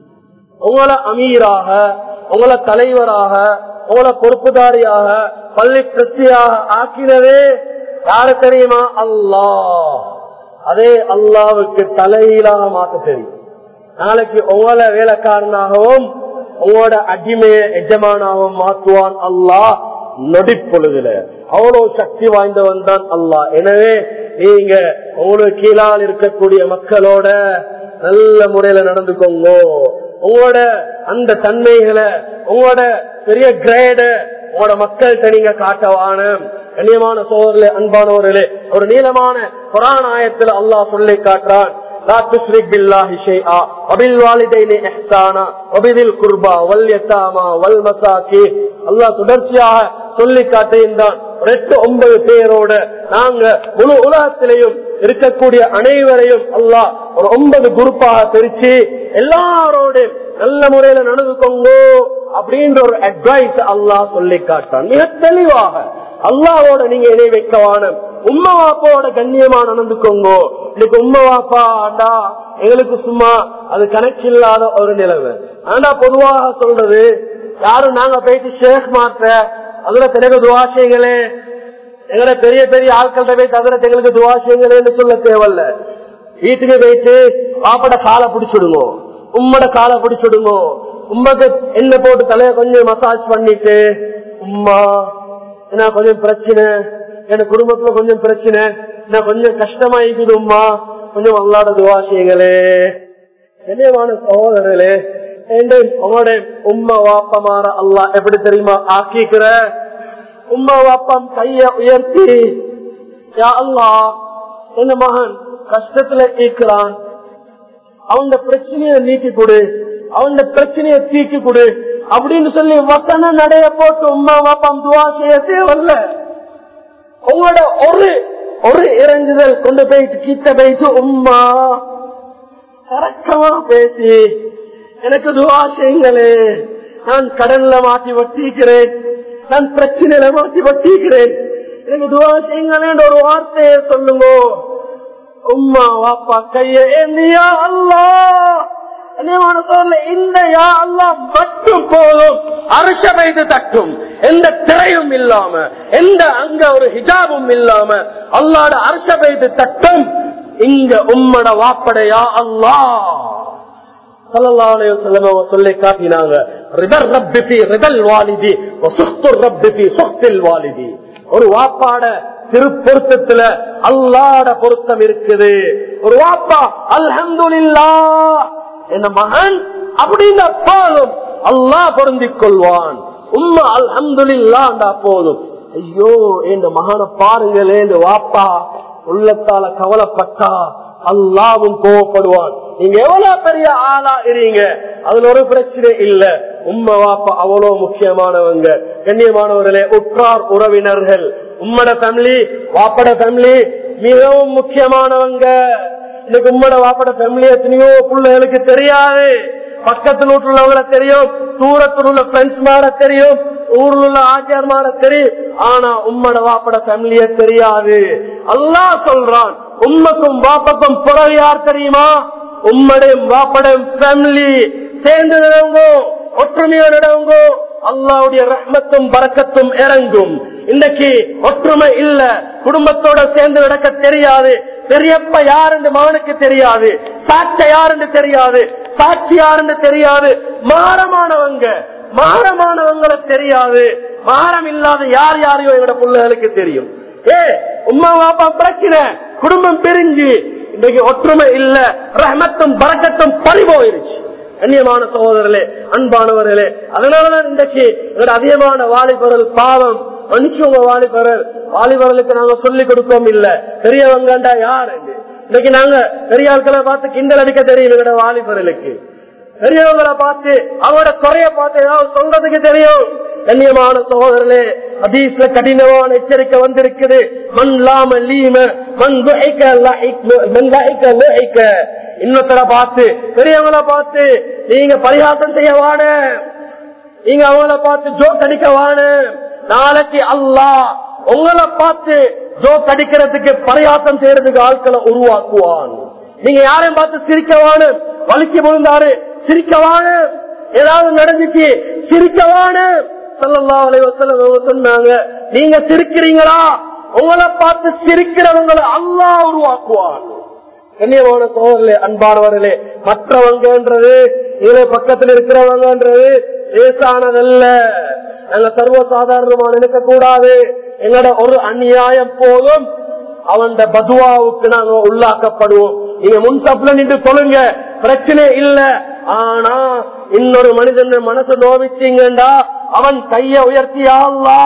உங்களை அமீராக உங்களை தலைவராக உங்களை பொறுப்புதாரியாக பள்ளி கிறிஸ்தியாக ஆக்கினதே யாரு தெரியுமா அல்லாஹ் அதே அல்லாவுக்கு தலையிலாக மாத்த தெரியும் நாளைக்கு உங்களை வேலைக்காரனாகவும் உங்களோட அடிமைய எஜமானாகவும் மாற்றுவான் அல்லாஹ் நொடிப்பொழுதுல அவ்வளவு சக்தி வாய்ந்தவன் தான் அல்லாஹ் எனவே நீங்க உங்களுக்கு கீழால் இருக்கக்கூடிய மக்களோட நல்ல முறையில நடந்துக்கோங்க உங்களோட அந்த தன்மைகளை உங்களோட பெரிய கிரேட உங்களோட மக்கள்கிட்ட நீங்க காட்டவான கண்ணியமான சோதரிலே அன்பானவர்களே ஒரு நீளமான புராணாயத்தில் அல்லாஹ் சொல்லி காட்டுறான் لا تشرك بالله شيئا وبالوالدين احسانا وبذي القربى واليتامى والمساكين அல்லாஹ் தொடர்ச்சியாக சொல்லி காட்டுகின்றான் எட்டு ஒன்பது பேரோட நாங்க முழு உலகத்திலையும் இருக்கக்கூடிய அனைவரையும் அல்லாஹ் ஒரு ஒன்பது குரூப்பாக பிரிச்சு எல்லாரோட நல்ல முறையில நடந்துக்கோங்க அப்படின்ற ஒரு அட்வைஸ் அல்லாஹ் சொல்லி காட்டான் மிக தெளிவாக அல்லாவோட நீங்க இணை வைக்கவான உம்மா வாப்பாவோட கண்ணியமா நடந்துக்கோங்க இன்னைக்கு உம்மா வாப்பா ஆண்டா எங்களுக்கு சும்மா அது கணக்கில்லாத ஒரு நிலைமை ஆண்டா பொதுவாக சொல்றது யாரும் நாங்க போயிட்டு ஷேக் மாற்ற அதுல எனக்கு துவாசைகளே எங்களை பெரிய பெரிய ஆட்கள்கிட்ட போயிட்டு அதுல எங்களுக்கு துவாசைகளேன்னு சொல்ல தேவையில்ல வீட்டுக்கு போயிட்டு பாப்பட காலை பிடிச்சிடுங்க உம்மட காலை பிடிச்சிடுங்க உம்மக்கு என்ன போட்டு தலைய கொஞ்சம் மசாஜ் பண்ணிட்டு உம்மா என்ன கொஞ்சம் பிரச்சனை என் குடும்பத்துல கொஞ்சம் பிரச்சனை என்ன கொஞ்சம் கஷ்டமா இருக்குது உம்மா கொஞ்சம் அல்லாட துவாசியங்களே என்னமான சகோதரர்களே உங்களோட உம்மா வாப்பமாற அல்லா எப்படி தெரியுமா ஆக்கிக்கிற உம்மா வாப்பம் கைய உயர்த்தி யா அல்லா என்ன மகன் கஷ்டத்துல ஈக்கிறான் அவன் பிரச்சனைய நீக்கி கொடு அவன் பிரச்சனைய தீக்கி கொடு அப்படின்னு சொல்லி வசன நடைய போட்டு உமா பாப்பாம் துவா செய்ய தேவல்ல உங்களோட ஒரு ஒரு இறங்குதல் கொண்டு போயிட்டு கிட்ட போயிட்டு உம்மா இறக்கமா பேசி எனக்கு துவா செய்யுங்களே நான் கடன்ல மாட்டி வட்டிக்கிறேன் நான் பிரச்சனையில மாட்டி வட்டிக்கிறேன் எனக்கு துவா செய்யுங்களேன்னு ஒரு வார்த்தையை சொல்லுங்க உம்மா வாப்பா கைய ஏந்தியா அல்லா கண்ணியமான சோழல இந்த யா அல்லா மட்டும் போதும் அரச வைத்து தட்டும் எந்த திரையும் இல்லாம எந்த அங்க ஒரு ஹிஜாபும் இல்லாம அல்லாட அரச வைத்து தட்டும் இங்க உம்மட வாப்படையா அல்லா சொல்லி காட்டினாங்க ஒரு வாப்பாட திருப்பொருத்தத்துல அல்லாட பொருத்தம் இருக்குது ஒரு வாப்பா அல்ஹம்துலில்லா என்ன மகன் அப்படின்னு போதும் அல்லாஹ் பொருந்திக் கொள்வான் உம்மா அல்ஹம்துலில்லாண்டா போதும் ஐயோ இந்த மகனை பாருங்களே இந்த வாப்பா உள்ளத்தால கவலைப்பட்டா அல்லாவும் கோவப்படுவான் நீங்க எவ்வளவு பெரிய ஆளா இருங்க அதுல ஒரு பிரச்சனை இல்ல உண்மை வாப்பா அவ்வளவு முக்கியமானவங்க கண்ணியமானவர்களே உற்றார் உறவினர்கள் உம்மட ஃபேமிலி வாப்பட ஃபேமிலி மிகவும் முக்கியமானவங்க இன்னைக்கு உம்மட வாப்பட ஃபேமிலி எத்தனையோ பிள்ளைகளுக்கு தெரியாது பக்கத்தில் உள்ளவங்கள தெரியும் தூரத்தில் உள்ள ஃப்ரெண்ட்ஸ் மாற தெரியும் ஊர்ல உள்ள ஆச்சார் மாற தெரியும் ஆனா உம்மட வாப்பட ஃபேமிலிய தெரியாது அல்லாஹ் சொல்றான் உம்மக்கும் வாப்பக்கும் புறவு யார் தெரியுமா உம்மடையும் வாப்படையும் ஃபேமிலி சேர்ந்து நடங்கோ ஒற்றுமையா நடங்கோ அல்லாவுடைய ரஹ்மத்தும் பறக்கத்தும் இறங்கும் இன்னைக்கு ஒற்றுமை இல்ல குடும்பத்தோட சேர்ந்து நடக்க தெரியாது பெரியப்ப யாருன்னு மகனுக்கு தெரியாது சாட்ச யாருன்னு தெரியாது சாட்சி யாருன்னு தெரியாது மாறமானவங்க மாறமானவங்களை தெரியாது மாறம் இல்லாத யார் யாரையோ எங்களோட பிள்ளைகளுக்கு தெரியும் ஏ உமா பாப்பா பிரச்சனை குடும்பம் பிரிஞ்சு இன்னைக்கு ஒற்றுமை இல்ல ரஹமத்தும் பறக்கத்தும் பறி போயிருச்சு கண்ணியமான சகோதரர்களே அன்பானவர்களே அதனாலதான் இன்றைக்கு எங்களோட அதிகமான வாலிபர்கள் பாவம் மனுஷங்க வாலிபரல் வாலிபர்களுக்கு நாங்க சொல்லிக் கொடுப்போம் இல்ல பெரியவங்கண்டா யாரு இன்னைக்கு நாங்க பெரிய ஆட்களை பார்த்து கிண்டல் அடிக்க தெரியும் எங்களோட வாலிபர்களுக்கு பெரியவங்களை பார்த்து அவங்களோட குறைய பார்த்து ஏதாவது சொல்றதுக்கு தெரியும் கண்ணியமான சகோதரர்களே அதீஸ்ல கடினமான எச்சரிக்கை வந்திருக்குது மண் லாம லீம மண் லுஹைக்க இன்னொருத்தர பார்த்து பெரியவங்களை பார்த்து நீங்க பரிகாசம் செய்ய வாட நீங்க அவங்கள பார்த்து ஜோக் அடிக்க வாட நாளைக்கு அல்லா உங்களை பார்த்து ஜோக் அடிக்கிறதுக்கு பரியாசம் செய்யறதுக்கு ஆட்களை உருவாக்குவான் நீங்க யாரையும் பார்த்து சிரிக்கவானு வலிக்கு விழுந்தாரு சிரிக்கவானு ஏதாவது நடந்துச்சு சிரிக்கவானு சல்லல்லா அலைவசல்லம் அவங்க சொன்னாங்க நீங்க சிரிக்கிறீங்களா உங்களை பார்த்து சிரிக்கிறவங்களை அல்லா உருவாக்குவான் கண்ணியமான சோதரே அன்பானவர்களே மற்றவங்கன்றது இதுல பக்கத்தில் இருக்கிறவங்கன்றது லேசானதல்ல நாங்க சர்வசாதாரணமா நினைக்க கூடாது எங்களோட ஒரு அநியாயம் போதும் அவன் பதுவாவுக்கு நாங்க உள்ளாக்கப்படுவோம் நீங்க முன்சப்ல நின்று சொல்லுங்க பிரச்சனை இல்ல ஆனா இன்னொரு மனிதன் மனசு நோவிச்சீங்கண்டா அவன் கைய உயர்த்தியா அல்லா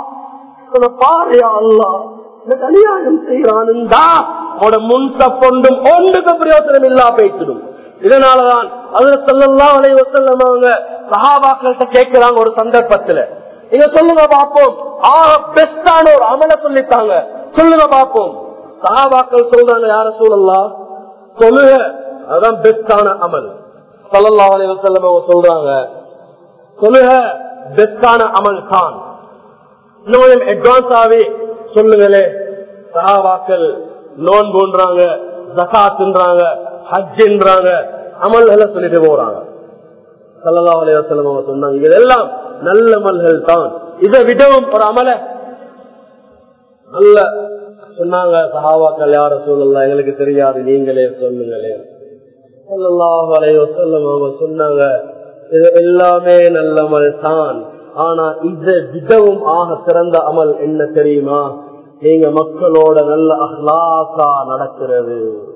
பாறையா அல்லா அநியாயம் செய்யறானுண்டா அவனோட முன்சப்பொண்டும் ஒன்றுக்கு பிரயோசனம் இல்லா பேசிடும் இதனாலதான் அதுல சொல்லலாம் வலை வசல்லம் அவங்க சகாபாக்கள்கிட்ட கேட்கிறாங்க ஒரு சந்தர்ப்பத்துல நீங்க சொல்லுங்க பாப்போம் ஆக பெஸ்டான ஒரு அமல சொல்லித்தாங்க சொல்லுங்க பாப்போம் சகாபாக்கள் சொல்றாங்க யார சூழல்லாம் சொல்லுங்க அதுதான் பெஸ்டான அமல் சல்லல்லா அலி வசல்லம் அவங்க சொல்றாங்க சொல்லுங்க பெஸ்டான அமல் தான் இன்னும் அட்வான்ஸ் ஆகி சொல்லுங்களே சகாபாக்கள் லோன் போன்றாங்க ஜகாத்துன்றாங்க ஹஜ்ஜின்றாங்க அமல்களை சொல்லிட்டு போறாங்க சல்லா அலையம் அவங்க சொன்னாங்க இதெல்லாம் நல்ல அமல்கள் தான் இதை விடவும் ஒரு அமல நல்ல சொன்னாங்க சஹாவாக்கள் யார சொல்லலாம் எங்களுக்கு தெரியாது நீங்களே சொல்லுங்களே சல்லல்லாஹு அலைஹி வஸல்லம் அவங்க சொன்னாங்க இது எல்லாமே நல்ல அமல் தான் ஆனா இதை விடவும் ஆக சிறந்த அமல் என்ன தெரியுமா நீங்க மக்களோட நல்ல அஹ்லாக்கா நடக்கிறது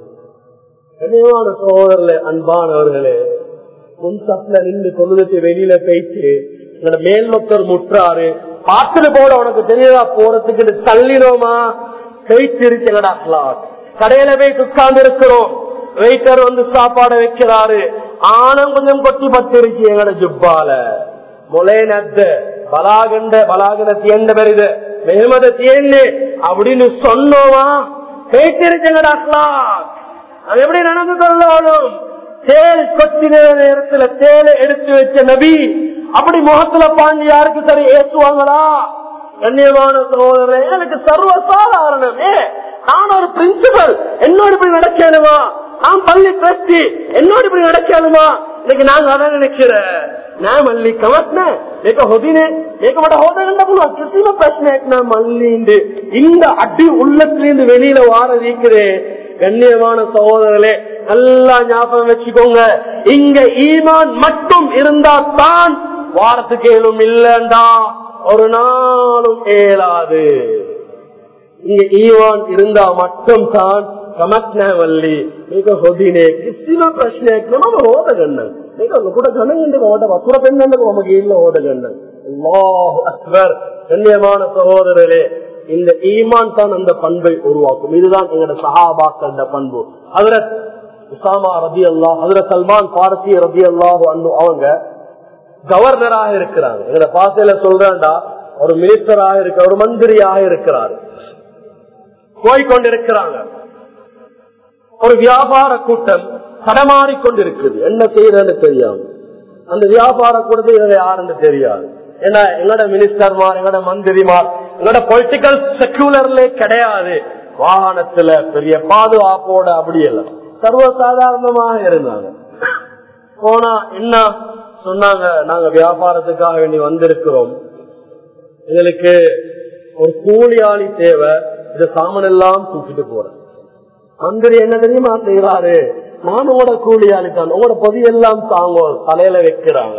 கனிவான சோதரர்களே அன்பானவர்களே முன்சப்ல நின்று தொழுதுக்கு வெளியில போயிட்டு என்னோட மேல்மொத்தர் முற்றாரு பார்த்துட்டு போட உனக்கு தெரியதா போறதுக்கு தள்ளினோமா போயிட்டு இருக்கு என்னோட அஹ்லாக் கடையில போய் உட்கார்ந்து இருக்கிறோம் வெயிட்டர் வந்து சாப்பாடு வைக்கிறாரு ஆனம் கொஞ்சம் கொட்டி பத்திருச்சு எங்கட ஜுப்பால முளைநத்த பலாகண்ட பலாகண்ட தியண்ட பெருது மெஹமத தியண்டு அப்படின்னு சொன்னோமா கேட்டிருச்சங்கடா அது எப்படி நடந்து கொள்ளணும் தேல் கொத்தின நேரத்துல தேலை எடுத்து வச்ச நபி அப்படி முகத்துல பாண்டி யாருக்கு சரி ஏசுவாங்களா கண்ணியமான சகோதரர் எனக்கு சர்வ சாதாரணமே நான் ஒரு பிரின்சிபல் என்னோட இப்படி நடக்கணுமா நான் பள்ளி டிரஸ்டி என்னோட இப்படி நடக்கணுமா இன்னைக்கு நாங்க அதான் நினைக்கிறேன் நான் மல்லி கவட்ன මේක හොදිනේ මේක මට හොදගන්න පුළුවන් කිසිම ප්‍රශ්නයක් නෑ මල්ලින්ද இந்த அடி உள்ளத்திலிருந்து வெளியில வார வீக்கிறே கண்ணியமான சகோதரர்களே நல்லா ஞாபகம் வச்சுக்கோங்க இங்க ஈமான் மட்டும் இருந்தா தான் வாரத்துக்கு ஏழும் இல்லண்டா ஒரு நாளும் ஏலாது இங்க ஈவான் இருந்தா மட்டும் தான் ಕಮಕ್ನವಲ್ಲಿ ಈಗ ಹೊದಿನೇ ಕಿಸಿನ ಪ್ರಶ್ನೆ ನಮ್ಮ ಹೋದಗಣ್ಣ ಈಗ ಕೂಡ ಗಣಗಂಡ ಓಡ ವಸುರ பெண்ணங்க நமக்கு இல்ல ஓடகண்ண அல்லாஹ் அக்பர் கண்ணியமான சகோதரரே இந்த ஈமான் தான் அந்த பண்பை உருவாக்கும் இதுதான் எங்களோட சஹாபாக்கள் அந்த பண்பு ஹதரத் உசாமா ரபி அல்லாஹ் ஹதரத் சல்மான் பாரசி ரபி அல்லாஹ் அவங்க கவர்னராக இருக்கிறாங்க எங்களை பாசையில சொல்றேன்டா ஒரு மினிஸ்டராக இருக்க ஒரு மந்திரியாக இருக்கிறார் போய்கொண்டிருக்கிறாங்க ஒரு வியாபார கூட்டம் தடமாறி கொண்டிருக்குது என்ன செய்யறன்னு தெரியாது அந்த வியாபார கூட்டத்தை இவங்க யாருன்னு தெரியாது ஏன்னா எங்களோட மினிஸ்டர்மார் எங்களோட மந்திரிமார் எங்களோட பொலிட்டிக்கல் செக்யூலர்ல கிடையாது வாகனத்துல பெரிய பாதுகாப்போட அப்படி எல்லாம் சர்வசாதாரணமாக இருந்தாங்க போனா என்ன சொன்னாங்க நாங்க வியாபாரத்துக்காக வேண்டி வந்திருக்கிறோம் எங்களுக்கு ஒரு கூலியாளி தேவை இந்த சாமன் எல்லாம் தூக்கிட்டு போறேன் மந்திரி என்ன தெரியுமா செய்யறாரு நான் உங்களோட கூலியாளி தான் உங்களோட பொதியெல்லாம் தாங்கோ தலையில வைக்கிறாங்க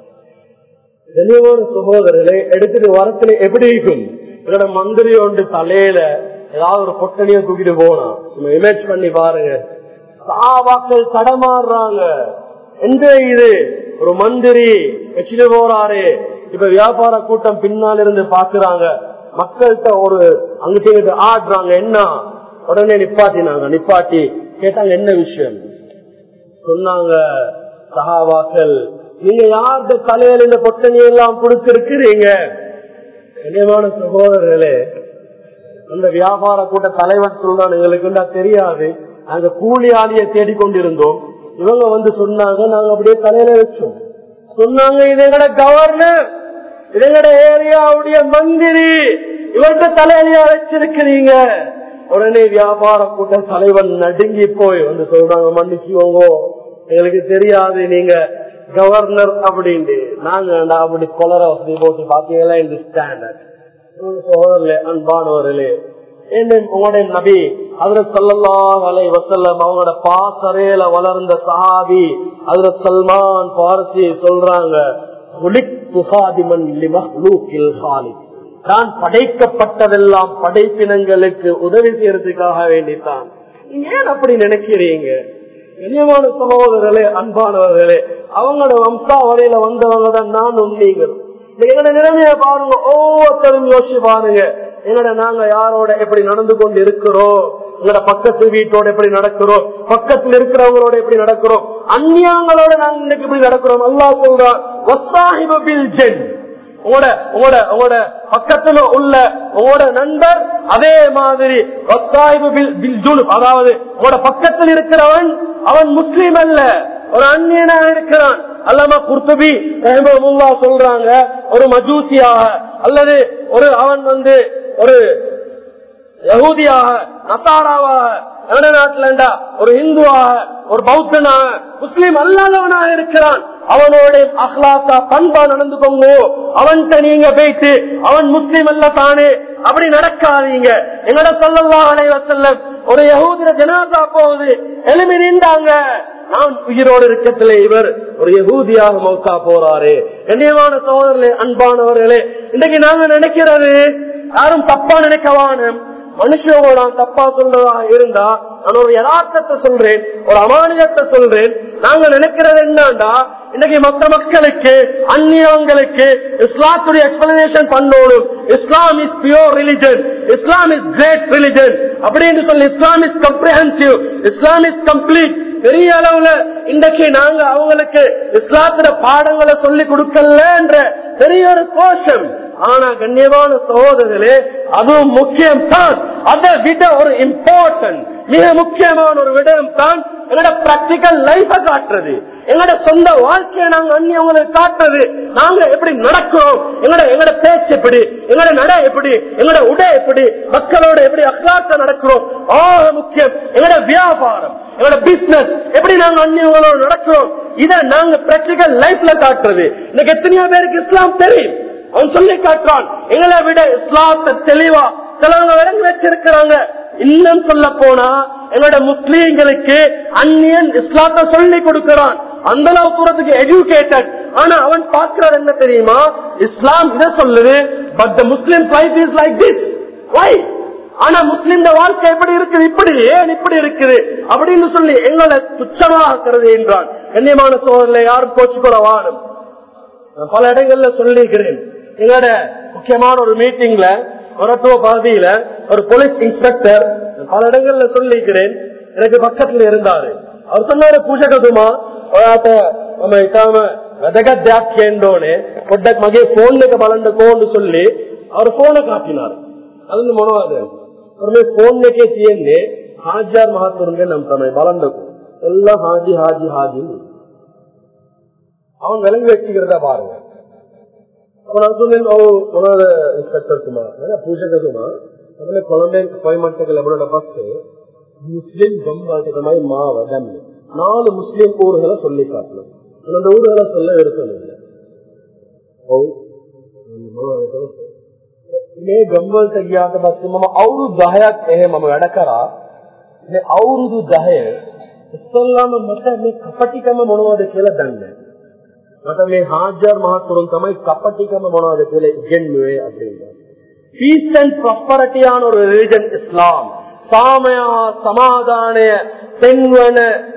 கண்ணியமான சகோதரர்களே எடுத்துட்டு வரத்துல எப்படி இருக்கும் எங்களோட மந்திரி ஒன்று தலையில ஏதாவது ஒரு பொட்டணியை தூக்கிட்டு போனா இமேஜ் பண்ணி பாருங்க சாவாக்கள் தடமாறுறாங்க எந்த இது ஒரு மந்திரி வச்சுட்டு போறாரு இப்ப வியாபார கூட்டம் பின்னால் இருந்து பாக்குறாங்க மக்கள்கிட்ட ஒரு அங்கிட்ட ஆடுறாங்க என்ன உடனே நிப்பாட்டினாங்க நிப்பாட்டி கேட்டாங்க என்ன விஷயம் சொன்னாங்க சகாவாக்கள் நீங்க யார்கிட்ட தலையில இந்த பொட்டணி எல்லாம் கொடுத்திருக்கிறீங்க கண்ணியமான சகோதரர்களே அந்த வியாபார கூட்ட தலைவன் சொல்றான் எங்களுக்கு தெரியாது நாங்க கூலி ஆளிய தேடிக்கொண்டிருந்தோம் இவங்க வந்து சொன்னாங்க நாங்க அப்படியே தலையில வச்சோம் சொன்னாங்க இது எங்கட கவர்னர் இது எங்கட ஏரியாவுடைய மந்திரி இவர்கிட்ட தலையிலயா வச்சிருக்கிறீங்க உடனே வியாபார கூட்ட தலைவன் நடுங்கி போய் வந்து சொல்றாங்க மன்னிச்சுவோங்க எங்களுக்கு தெரியாது நீங்க கவர்னர் அப்படின்ட்டு நாங்க அப்படி கொலர வசதி போட்டு பாத்தீங்களா இந்த ஸ்டாண்டர்ட் சோதரே அன்பானவர்களே உங்களுடைய நபி அதுல சொல்லலாம் அலை வசல்லம் அவங்களோட பாசறையில வளர்ந்த சஹாபி அதுல சல்மான் பாரசி சொல்றாங்க நான் படைக்கப்பட்டதெல்லாம் படைப்பினங்களுக்கு உதவி செய்யறதுக்காக வேண்டித்தான் நீங்க ஏன் அப்படி நினைக்கிறீங்க கண்ணியமான சகோதரர்களே அன்பானவர்களே அவங்களோட வம்சாவளியில வந்தவங்க தான் நானும் நீங்களும் எங்களோட நிலைமைய பாருங்க ஒவ்வொருத்தரும் யோசிச்சு பாருங்க எங்கட நாங்க யாரோட எப்படி நடந்து கொண்டு இருக்கிறோம் எங்கட பக்கத்து வீட்டோட எப்படி நடக்கிறோம் பக்கத்துல இருக்கிறவங்களோட எப்படி நடக்கிறோம் அந்நியாங்களோட நாங்க இன்னைக்கு எப்படி நடக்கிறோம் அல்லா சொல்றான் உங்களோட உங்களோட உங்களோட பக்கத்துல உள்ள உங்களோட நண்பர் அதே மாதிரி அதாவது உங்களோட பக்கத்தில் இருக்கிறவன் அவன் முஸ்லீம் அல்ல ஒரு அந்நியனாக இருக்கிறான் அல்லாம குர்துபி ரஹமுல்லா சொல்றாங்க ஒரு மஜூசியாக அல்லது ஒரு அவன் வந்து ஒரு யகூதியாக நசாராவாக நாட்டுலண்டா ஒரு இந்துவாக ஒரு பௌத்தனாக முஸ்லீம் அல்லாதவனாக இருக்கிறான் அவனோட அஹ்லாக்கா பண்பா நடந்துக்கோங்க அவன்கிட்ட நீங்க போயிட்டு அவன் முஸ்லீம் அல்ல தானே அப்படி நடக்காதீங்க எங்கட சொல்லலாம் அலைவசல்ல ஒரு யகூதிர ஜனாதா போகுது எலுமி நின்றாங்க நான் உயிரோடு இருக்கத்திலே இவர் ஒரு யகூதியாக மௌத்தா போறாரு கண்ணியமான சோதரர்களே அன்பானவர்களே இன்னைக்கு நாங்க நினைக்கிறது யாரும் தப்பா நினைக்கவான மனுஷனோட நான் தப்பா சொல்றதா இருந்தா நான் ஒரு யதார்த்தத்தை சொல்றேன் ஒரு அமானியத்தை சொல்றேன் நாங்க நினைக்கிறது என்னண்டா இன்னைக்கு மற்ற மக்களுக்கு அந்நியவங்களுக்கு இஸ்லாத்துடைய எக்ஸ்பிளனேஷன் பண்ணணும் Islam is pure religion Islam is great religion அப்படின்னு சொல்லி Islam is comprehensive Islam is complete பெரிய அளவுல இன்றைக்கு நாங்க அவங்களுக்கு இஸ்லாத்துல பாடங்களை சொல்லி கொடுக்கலன்ற பெரிய ஒரு கோஷம் ஆனா கண்ணியமான சகோதரர்களே அதுவும் முக்கியம் தான் அதை விட ஒரு இம்பார்ட்டன்ட் மிக முக்கியமான ஒரு விடயம் தான் எங்களோட பிராக்டிக்கல் லைஃப காட்டுறது எங்களோட சொந்த வாழ்க்கையை நாங்க அந்நியவங்களுக்கு காட்டுறது நாங்க எப்படி நடக்கிறோம் எங்களோட எங்களோட பேச்சு எப்படி எங்களோட நட எப்படி எங்களோட உடை எப்படி மக்களோட எப்படி அக்லாக்க நடக்கிறோம் ஆக முக்கியம் எங்களோட வியாபாரம் எங்களோட பிசினஸ் எப்படி நாங்க அந்நியவங்களோட நடக்கிறோம் இதை நாங்க பிராக்டிக்கல் லைஃப்ல காட்டுறது இன்னைக்கு எத்தனையோ பேருக்கு இஸ்லாம் தெரியும் அவன் சொல்லி காட்டுறான் எங்களை விட இஸ்லாத்தை தெளிவா சிலவங்க விளங்கி வச்சிருக்கிறாங்க இன்னும் சொல்ல போனா எங்களோட முஸ்லீம்களுக்கு அந்நியன் இஸ்லாத்தை சொல்லி கொடுக்கிறான் அந்த அளவு தூரத்துக்கு எஜுகேட்டட் ஆனா அவன் பார்க்கிறது என்ன தெரியுமா இஸ்லாம் இதை சொல்லுது but the Muslim life is like this way ஆனா முஸ்லிம் வாழ்க்கை எப்படி இருக்குது இப்படி ஏன் இப்படி இருக்குது அப்படின்னு சொல்லி எங்களை துச்சமாக்குறது என்றான் கண்ணியமான சோதரில் யாரும் கோச்சுக்கொள்ள வாடும் நான் பல இடங்கள்ல சொல்லியிருக்கிறேன் எங்களோட முக்கியமான ஒரு மீட்டிங்ல ஒரட்டுவ பகுதியில ஒரு போலீஸ் இன்ஸ்பெக்டர் பல இடங்கள்ல சொல்லியிருக்கிறேன் எனக்கு பக்கத்துல இருந்தாரு அவர் சொன்னாரு பூஜகதுமா நம்ம இட்டாம வெதகத்யாக்கேண்டோன்னு பொட்டக் மகே போன்ல பலண்டக்கோன்னு சொல்லி அவர் போனை காட்டினார் அது மனோவாது ಒಮ್ಮೆ ಫೋನ್ಗೆ ತಿಯನ್ನೆ ಹಾಜಾರ್ ಮಹಾತ್ಮರಿಗೆ ನಮ್ ತಮ್ಮ ಬಲಂಡಕು ಎಲ್ಲ ಹಾಜಿ ಹಾಜಿ ಹಾಜಿ அவன் விலங்கு வச்சுக்கிறத பாருங்க அப்ப நான் சொன்னேன் ஓ உன்னோட இன்ஸ்பெக்டர் சும்மா பூஜை சும்மா அதுல குழந்தை கோயம்புத்தூர்ல எவ்வளோ பஸ் முஸ்லிம் ஜம்பாட்டமாய் மாவ டம் நாலு முஸ்லிம் ஊர்களை சொல்லி காட்டணும் அந்த ஊர்களை சொல்ல எடுக்கணும் ஓ මේ ගම්වලට ගියාට පස්සේ මම අවුරුදු 10ක් එහෙ මම වැඩ කරා මේ අවුරුදු 10 ඉස්සල්ලාම මට මේ කපටිකම මොනවද කියලා දන්නේ මට මේ හාජර් මහත්තුරුන් තමයි කපටිකම මොනවද කියලා ඉගෙනුවේ அப்படின்னா பீஸ் அண்ட் ப்ராஸ்பரிட்டியான ஒரு ரிலிஜன் இஸ்லாம் சாமயா சமாதானய பெண்வன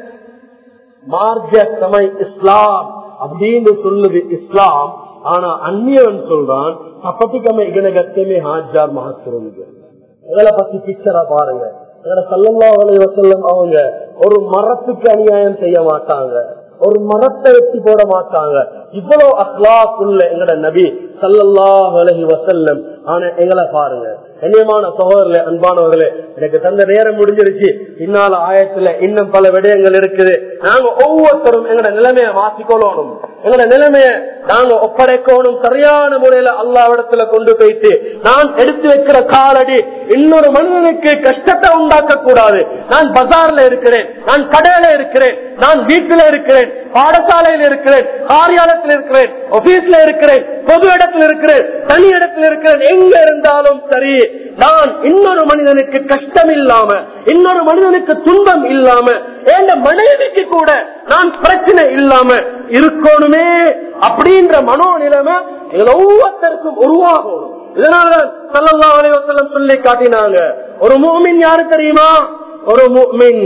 மார்க்க தமை இஸ்லாம் அப்படின்னு சொல்லுது இஸ்லாம் ஆனா அந்நியவன் சொல்றான் கப்பட்டிக்கம இகன கத்தமே ஹாஜார் மகத்துருங்க எங்களை பத்தி பிக்சரா பாருங்க எங்களை சல்லல்லா வலைய வசல்லம் அவங்க ஒரு மரத்துக்கு அநியாயம் செய்ய மாட்டாங்க ஒரு மரத்தை வெட்டி போட மாட்டாங்க இவ்வளவு அஹ்லாக்குள்ள எங்கட நபி சல்லல்லா வலகி வசல்லம் ஆனா எங்களை பாருங்க கண்ணியமான சகோதரர்களே அன்பானவர்களே எனக்கு தந்த நேரம் முடிஞ்சிருச்சு இன்னால ஆயத்துல இன்னும் பல விடயங்கள் இருக்குது நாங்க ஒவ்வொருத்தரும் எங்கட நிலைமைய மாத்திக்கொள்ளணும் எங்கட நிலைமைய நாங்க ஒப்படைக்கணும் சரியான முறையில அல்லாவிடத்துல கொண்டு போயிட்டு நான் எடுத்து வைக்கிற காலடி இன்னொரு மனிதனுக்கு கஷ்டத்தை உண்டாக்க கூடாது நான் பஜார்ல இருக்கிறேன் நான் கடையில இருக்கிறேன் நான் வீட்டில இருக்கிறேன் பாடசாலையில் இருக்கிறேன் காரியாலயத்தில் இருக்கிறேன் ஆபீஸ்ல இருக்கிறேன் பொது இடத்துல இருக்கிறேன் தனி இடத்துல இருக்கிறேன் எங்க இருந்தாலும் சரி நான் இன்னொரு மனிதனுக்கு கஷ்டம் இல்லாம இன்னொரு மனிதனுக்கு துன்பம் இல்லாம என் மனைவிக்கு கூட நான் பிரச்சனை இல்லாம இருக்கணுமே அப்படின்ற மனோ நிலைமை எங்களை ஒவ்வொருத்தருக்கும் உருவாகணும் இதனாலதான் சல்லல்லா அலைவசல்லம் சொல்லி காட்டினாங்க ஒரு மூமின் யாரு தெரியுமா ஒரு மூமின்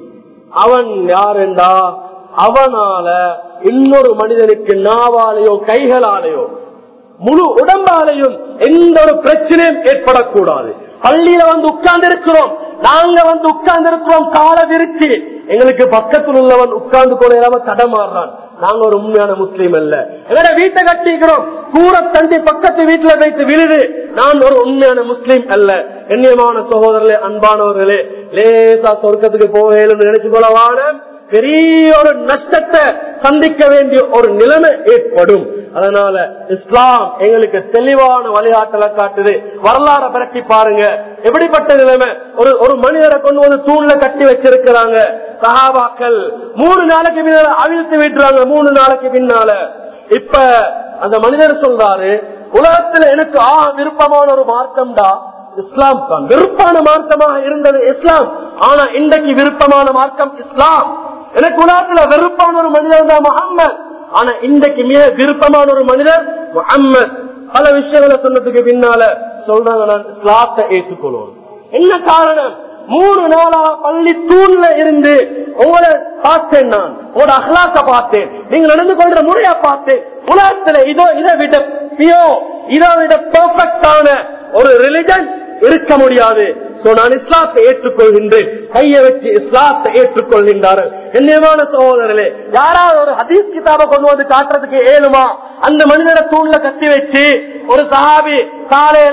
அவன் யாருண்டா அவனால இன்னொரு மனிதனுக்கு நாவாலேயோ கைகளாலேயோ முழு உடம்பாலையும் எந்த ஒரு பிரச்சனையும் ஏற்படக்கூடாது பள்ளியில வந்து உட்கார்ந்து இருக்கிறோம் நாங்க வந்து உட்கார்ந்து இருக்கிறோம் கால விரிச்சு எங்களுக்கு பக்கத்தில் உள்ளவன் உட்கார்ந்து கொள்ள இல்லாம தடமாறுறான் நாங்க ஒரு உண்மையான முஸ்லீம் அல்ல எங்கட வீட்டை கட்டிக்கிறோம் கூற தண்டி பக்கத்து வீட்டுல வைத்து விழுது நான் ஒரு உண்மையான முஸ்லீம் அல்ல கண்ணியமான சகோதரர்களே அன்பானவர்களே லேசா சொர்க்கத்துக்கு போகலும் நினைச்சு கொள்ளவான பெரிய ஒரு நஷ்டத்தை சந்திக்க வேண்டிய ஒரு நிலைமை ஏற்படும் அதனால இஸ்லாம் எங்களுக்கு தெளிவான வழிகாட்டலை காட்டுது வரலாற பரட்டி பாருங்க எப்படிப்பட்ட நிலைமை ஒரு ஒரு மனிதரை கொண்டு வந்து தூண்ல கட்டி வச்சிருக்கிறாங்க சகாபாக்கள் மூணு நாளைக்கு பின்னால அவிழ்த்து விட்டுறாங்க மூணு நாளைக்கு பின்னால இப்ப அந்த மனிதர் சொல்றாரு உலகத்துல எனக்கு ஆ விருப்பமான ஒரு மார்க்கம்டா இஸ்லாம் தான் விருப்பான மார்க்கமாக இருந்தது இஸ்லாம் ஆனா இன்றைக்கு விருப்பமான மார்க்கம் இஸ்லாம் எனக்கு உலகத்துல வெறுப்பான ஒரு மனிதர் தான் முகம்மது ஆனா இன்றைக்கு மிக விருப்பமான ஒரு மனிதர் முகம்மது பல விஷயங்களை சொன்னதுக்கு பின்னால சொல்றாங்க நான் இஸ்லாத்தை ஏற்றுக்கொள்வோம் என்ன காரணம் மூணு நாளா பள்ளி தூண்ல இருந்து உங்களை பார்த்தேன் நான் உங்களோட அஹ்லாக்க பார்த்தேன் நீங்க நடந்து கொள்ற முறையா பார்த்தேன் உலகத்துல இதோ இதை விட பியோ இதை விட பெர்ஃபெக்டான ஒரு ரிலிஜன் இருக்க முடியாது சோ நான் இஸ்லாத்தை ஏற்றுக்கொள்கின்றேன் கையை வச்சு இஸ்லாத்தை ஏற்றுக்கொள்கின்றார்கள் கண்ணியமான சகோதரர்களே யாராவது ஒரு ஹதீஸ் கிதாபை கொண்டு வந்து காட்டுறதுக்கு ஏழுமா அந்த மனிதரை தூண்ல கட்டி வச்சு ஒரு சஹாபி காலையில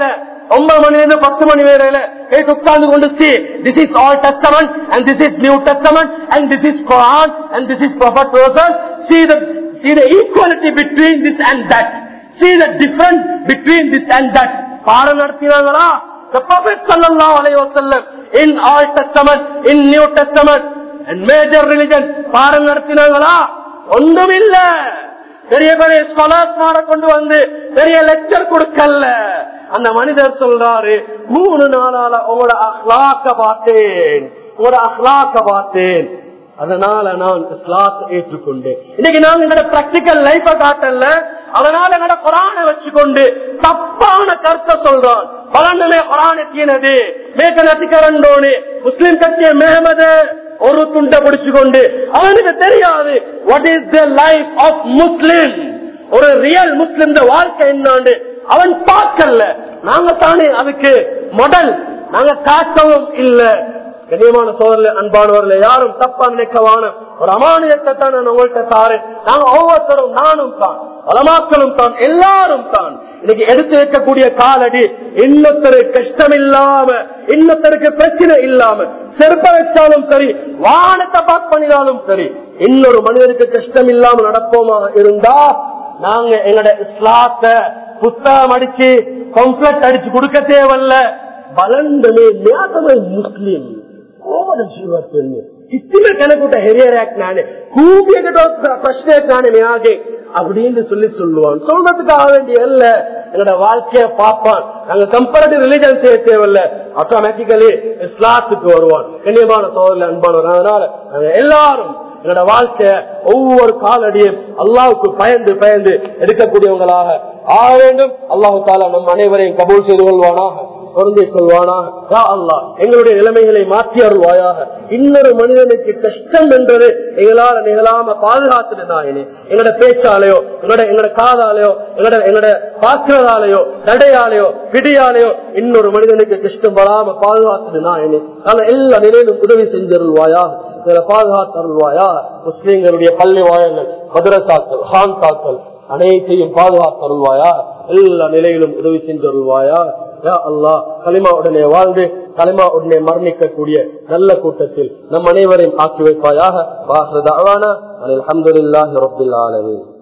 ஒன்பது மணில இருந்து பத்து மணி வரையில போயிட்டு உட்கார்ந்து கொண்டு see this is all testament and this is new testament and this is quran and this is prophet Moses. see the see the equality between this and that see the difference between this and that பாடம் நடத்தினாங்களா the prophet sallallahu alaihi wasallam in all testament in new testament and major religion பாடம் நடத்தினாங்களா ஒன்றுமில்ல பெரிய பெரிய ஸ்காலர்ஸ் மாற கொண்டு வந்து பெரிய லெக்சர் கொடுக்கல அந்த மனிதர் சொல்றாரு மூணு நாளால உங்களோட அஹ்லாக்க பார்த்தேன் உங்களோட அஹ்லாக்க பார்த்தேன் அதனால நான் இஸ்லாத்தை ஏற்றுக்கொண்டேன் இன்னைக்கு நாங்க எங்களோட பிராக்டிக்கல் லைஃப காட்டல அதனால எங்களோட குரானை வச்சுக்கொண்டு தப்பான கருத்தை சொல்றான் பலனுமே குரான் எத்தினது மேக்க நத்திக்கரண்டோனு முஸ்லிம் கட்சிய மேமது ஒரு துண்டை பிடிச்சு கொண்டு அவனுக்கு தெரியாது what is the life of Muslim ஒரு ரியல் முஸ்லிம் வாழ்க்கை என்னாண்டு அவன் பார்க்கல நாங்க தானே அதுக்கு மடல் நாங்க காட்டவும் இல்ல கண்ணியமான சோதரில் அன்பானவர்ல யாரும் தப்பா நினைக்கவான ஒரு அமானியத்தை தான் நான் உங்கள்கிட்ட தாரேன் நாங்க ஒவ்வொருத்தரும் நானும் தான் பலமாக்களும் தான் எல்லாரும் தான் இன்னைக்கு எடுத்து வைக்கக்கூடிய காலடி இன்னொருத்தரு கஷ்டம் இல்லாம இன்னொருத்தருக்கு பிரச்சனை இல்லாம செருப்ப வச்சாலும் சரி வானத்தை பாக் பண்ணினாலும் சரி இன்னொரு மனிதருக்கு கஷ்டம் இல்லாம நடப்போமா இருந்தா நாங்க எங்களோட இஸ்லாத்த புத்தகம் அடிச்சு கம்ப்ளட் அடிச்சு கொடுக்க தேவையில்ல ಬಲಂದನೆ ಜ್ಞಾತವೇ ಮುಸ್ಲಿಂ ಕೋಮದ ಜೀವತ್ವನ್ನೇ ಇಷ್ಟಿನ ಕನಕುಟ ಹಿರಿಯರಾಕ್ ನಾನೇ கூப்பிட்டு பிரச்சனை நானே நியாகே அப்படின்னு சொல்லி சொல்லுவான் சொல்றதுக்காக வேண்டிய அல்ல எங்களோட வாழ்க்கைய பார்ப்பான் நாங்க கம்பேரிட்டிவ் ரிலிஜன் செய்ய தேவையில்ல ஆட்டோமேட்டிக்கலி இஸ்லாத்துக்கு வருவான் கண்ணியமான சோதரில் அன்பானவர் அதனால நாங்க எல்லாரும் எங்களோட வாழ்க்கைய ஒவ்வொரு காலடியும் அல்லாவுக்கு பயந்து பயந்து எடுக்கக்கூடியவங்களாக ஆக வேண்டும் அல்லாஹு தாலா நம் அனைவரையும் கபூல் செய்து கொள்வானாக பொருந்திக் கொள்வானாக யா அல்லாஹ் எங்களுடைய நிலைமைகளை மாற்றி அருள்வாயாக இன்னொரு மனிதனுக்கு கஷ்டம் என்பது எங்களால நிகழாம பாதுகாத்துட்டு நாயனே எங்களோட பேச்சாலேயோ எங்களோட எங்களோட காதாலேயோ எங்களோட எங்களோட பாக்குறதாலேயோ நடையாலேயோ பிடியாலேயோ இன்னொரு மனிதனுக்கு கஷ்டம் வராம பாதுகாத்துட்டு நாயனே ஆனா எல்லா நிலையிலும் உதவி செஞ்சருள்வாயாக இதில் பாதுகாத்து அருள்வாயா முஸ்லீம்களுடைய பள்ளி வாயங்கள் மதுரசாக்கள் ஹான்காக்கள் அனைத்தையும் பாதுகாத்து அருள்வாயா எல்லா நிலையிலும் உதவி செஞ்சருள்வாயா யா அல்லாஹ் களிமா உடனே வாழ்ந்து களிமா உடனே மரணிக்கக்கூடிய நல்ல கூட்டத்தில் நம் அனைவரையும் ஆக்கி வைப்பாயாக வாஹ் அலமதுல்லாஹி ரபில் ஆலமீன்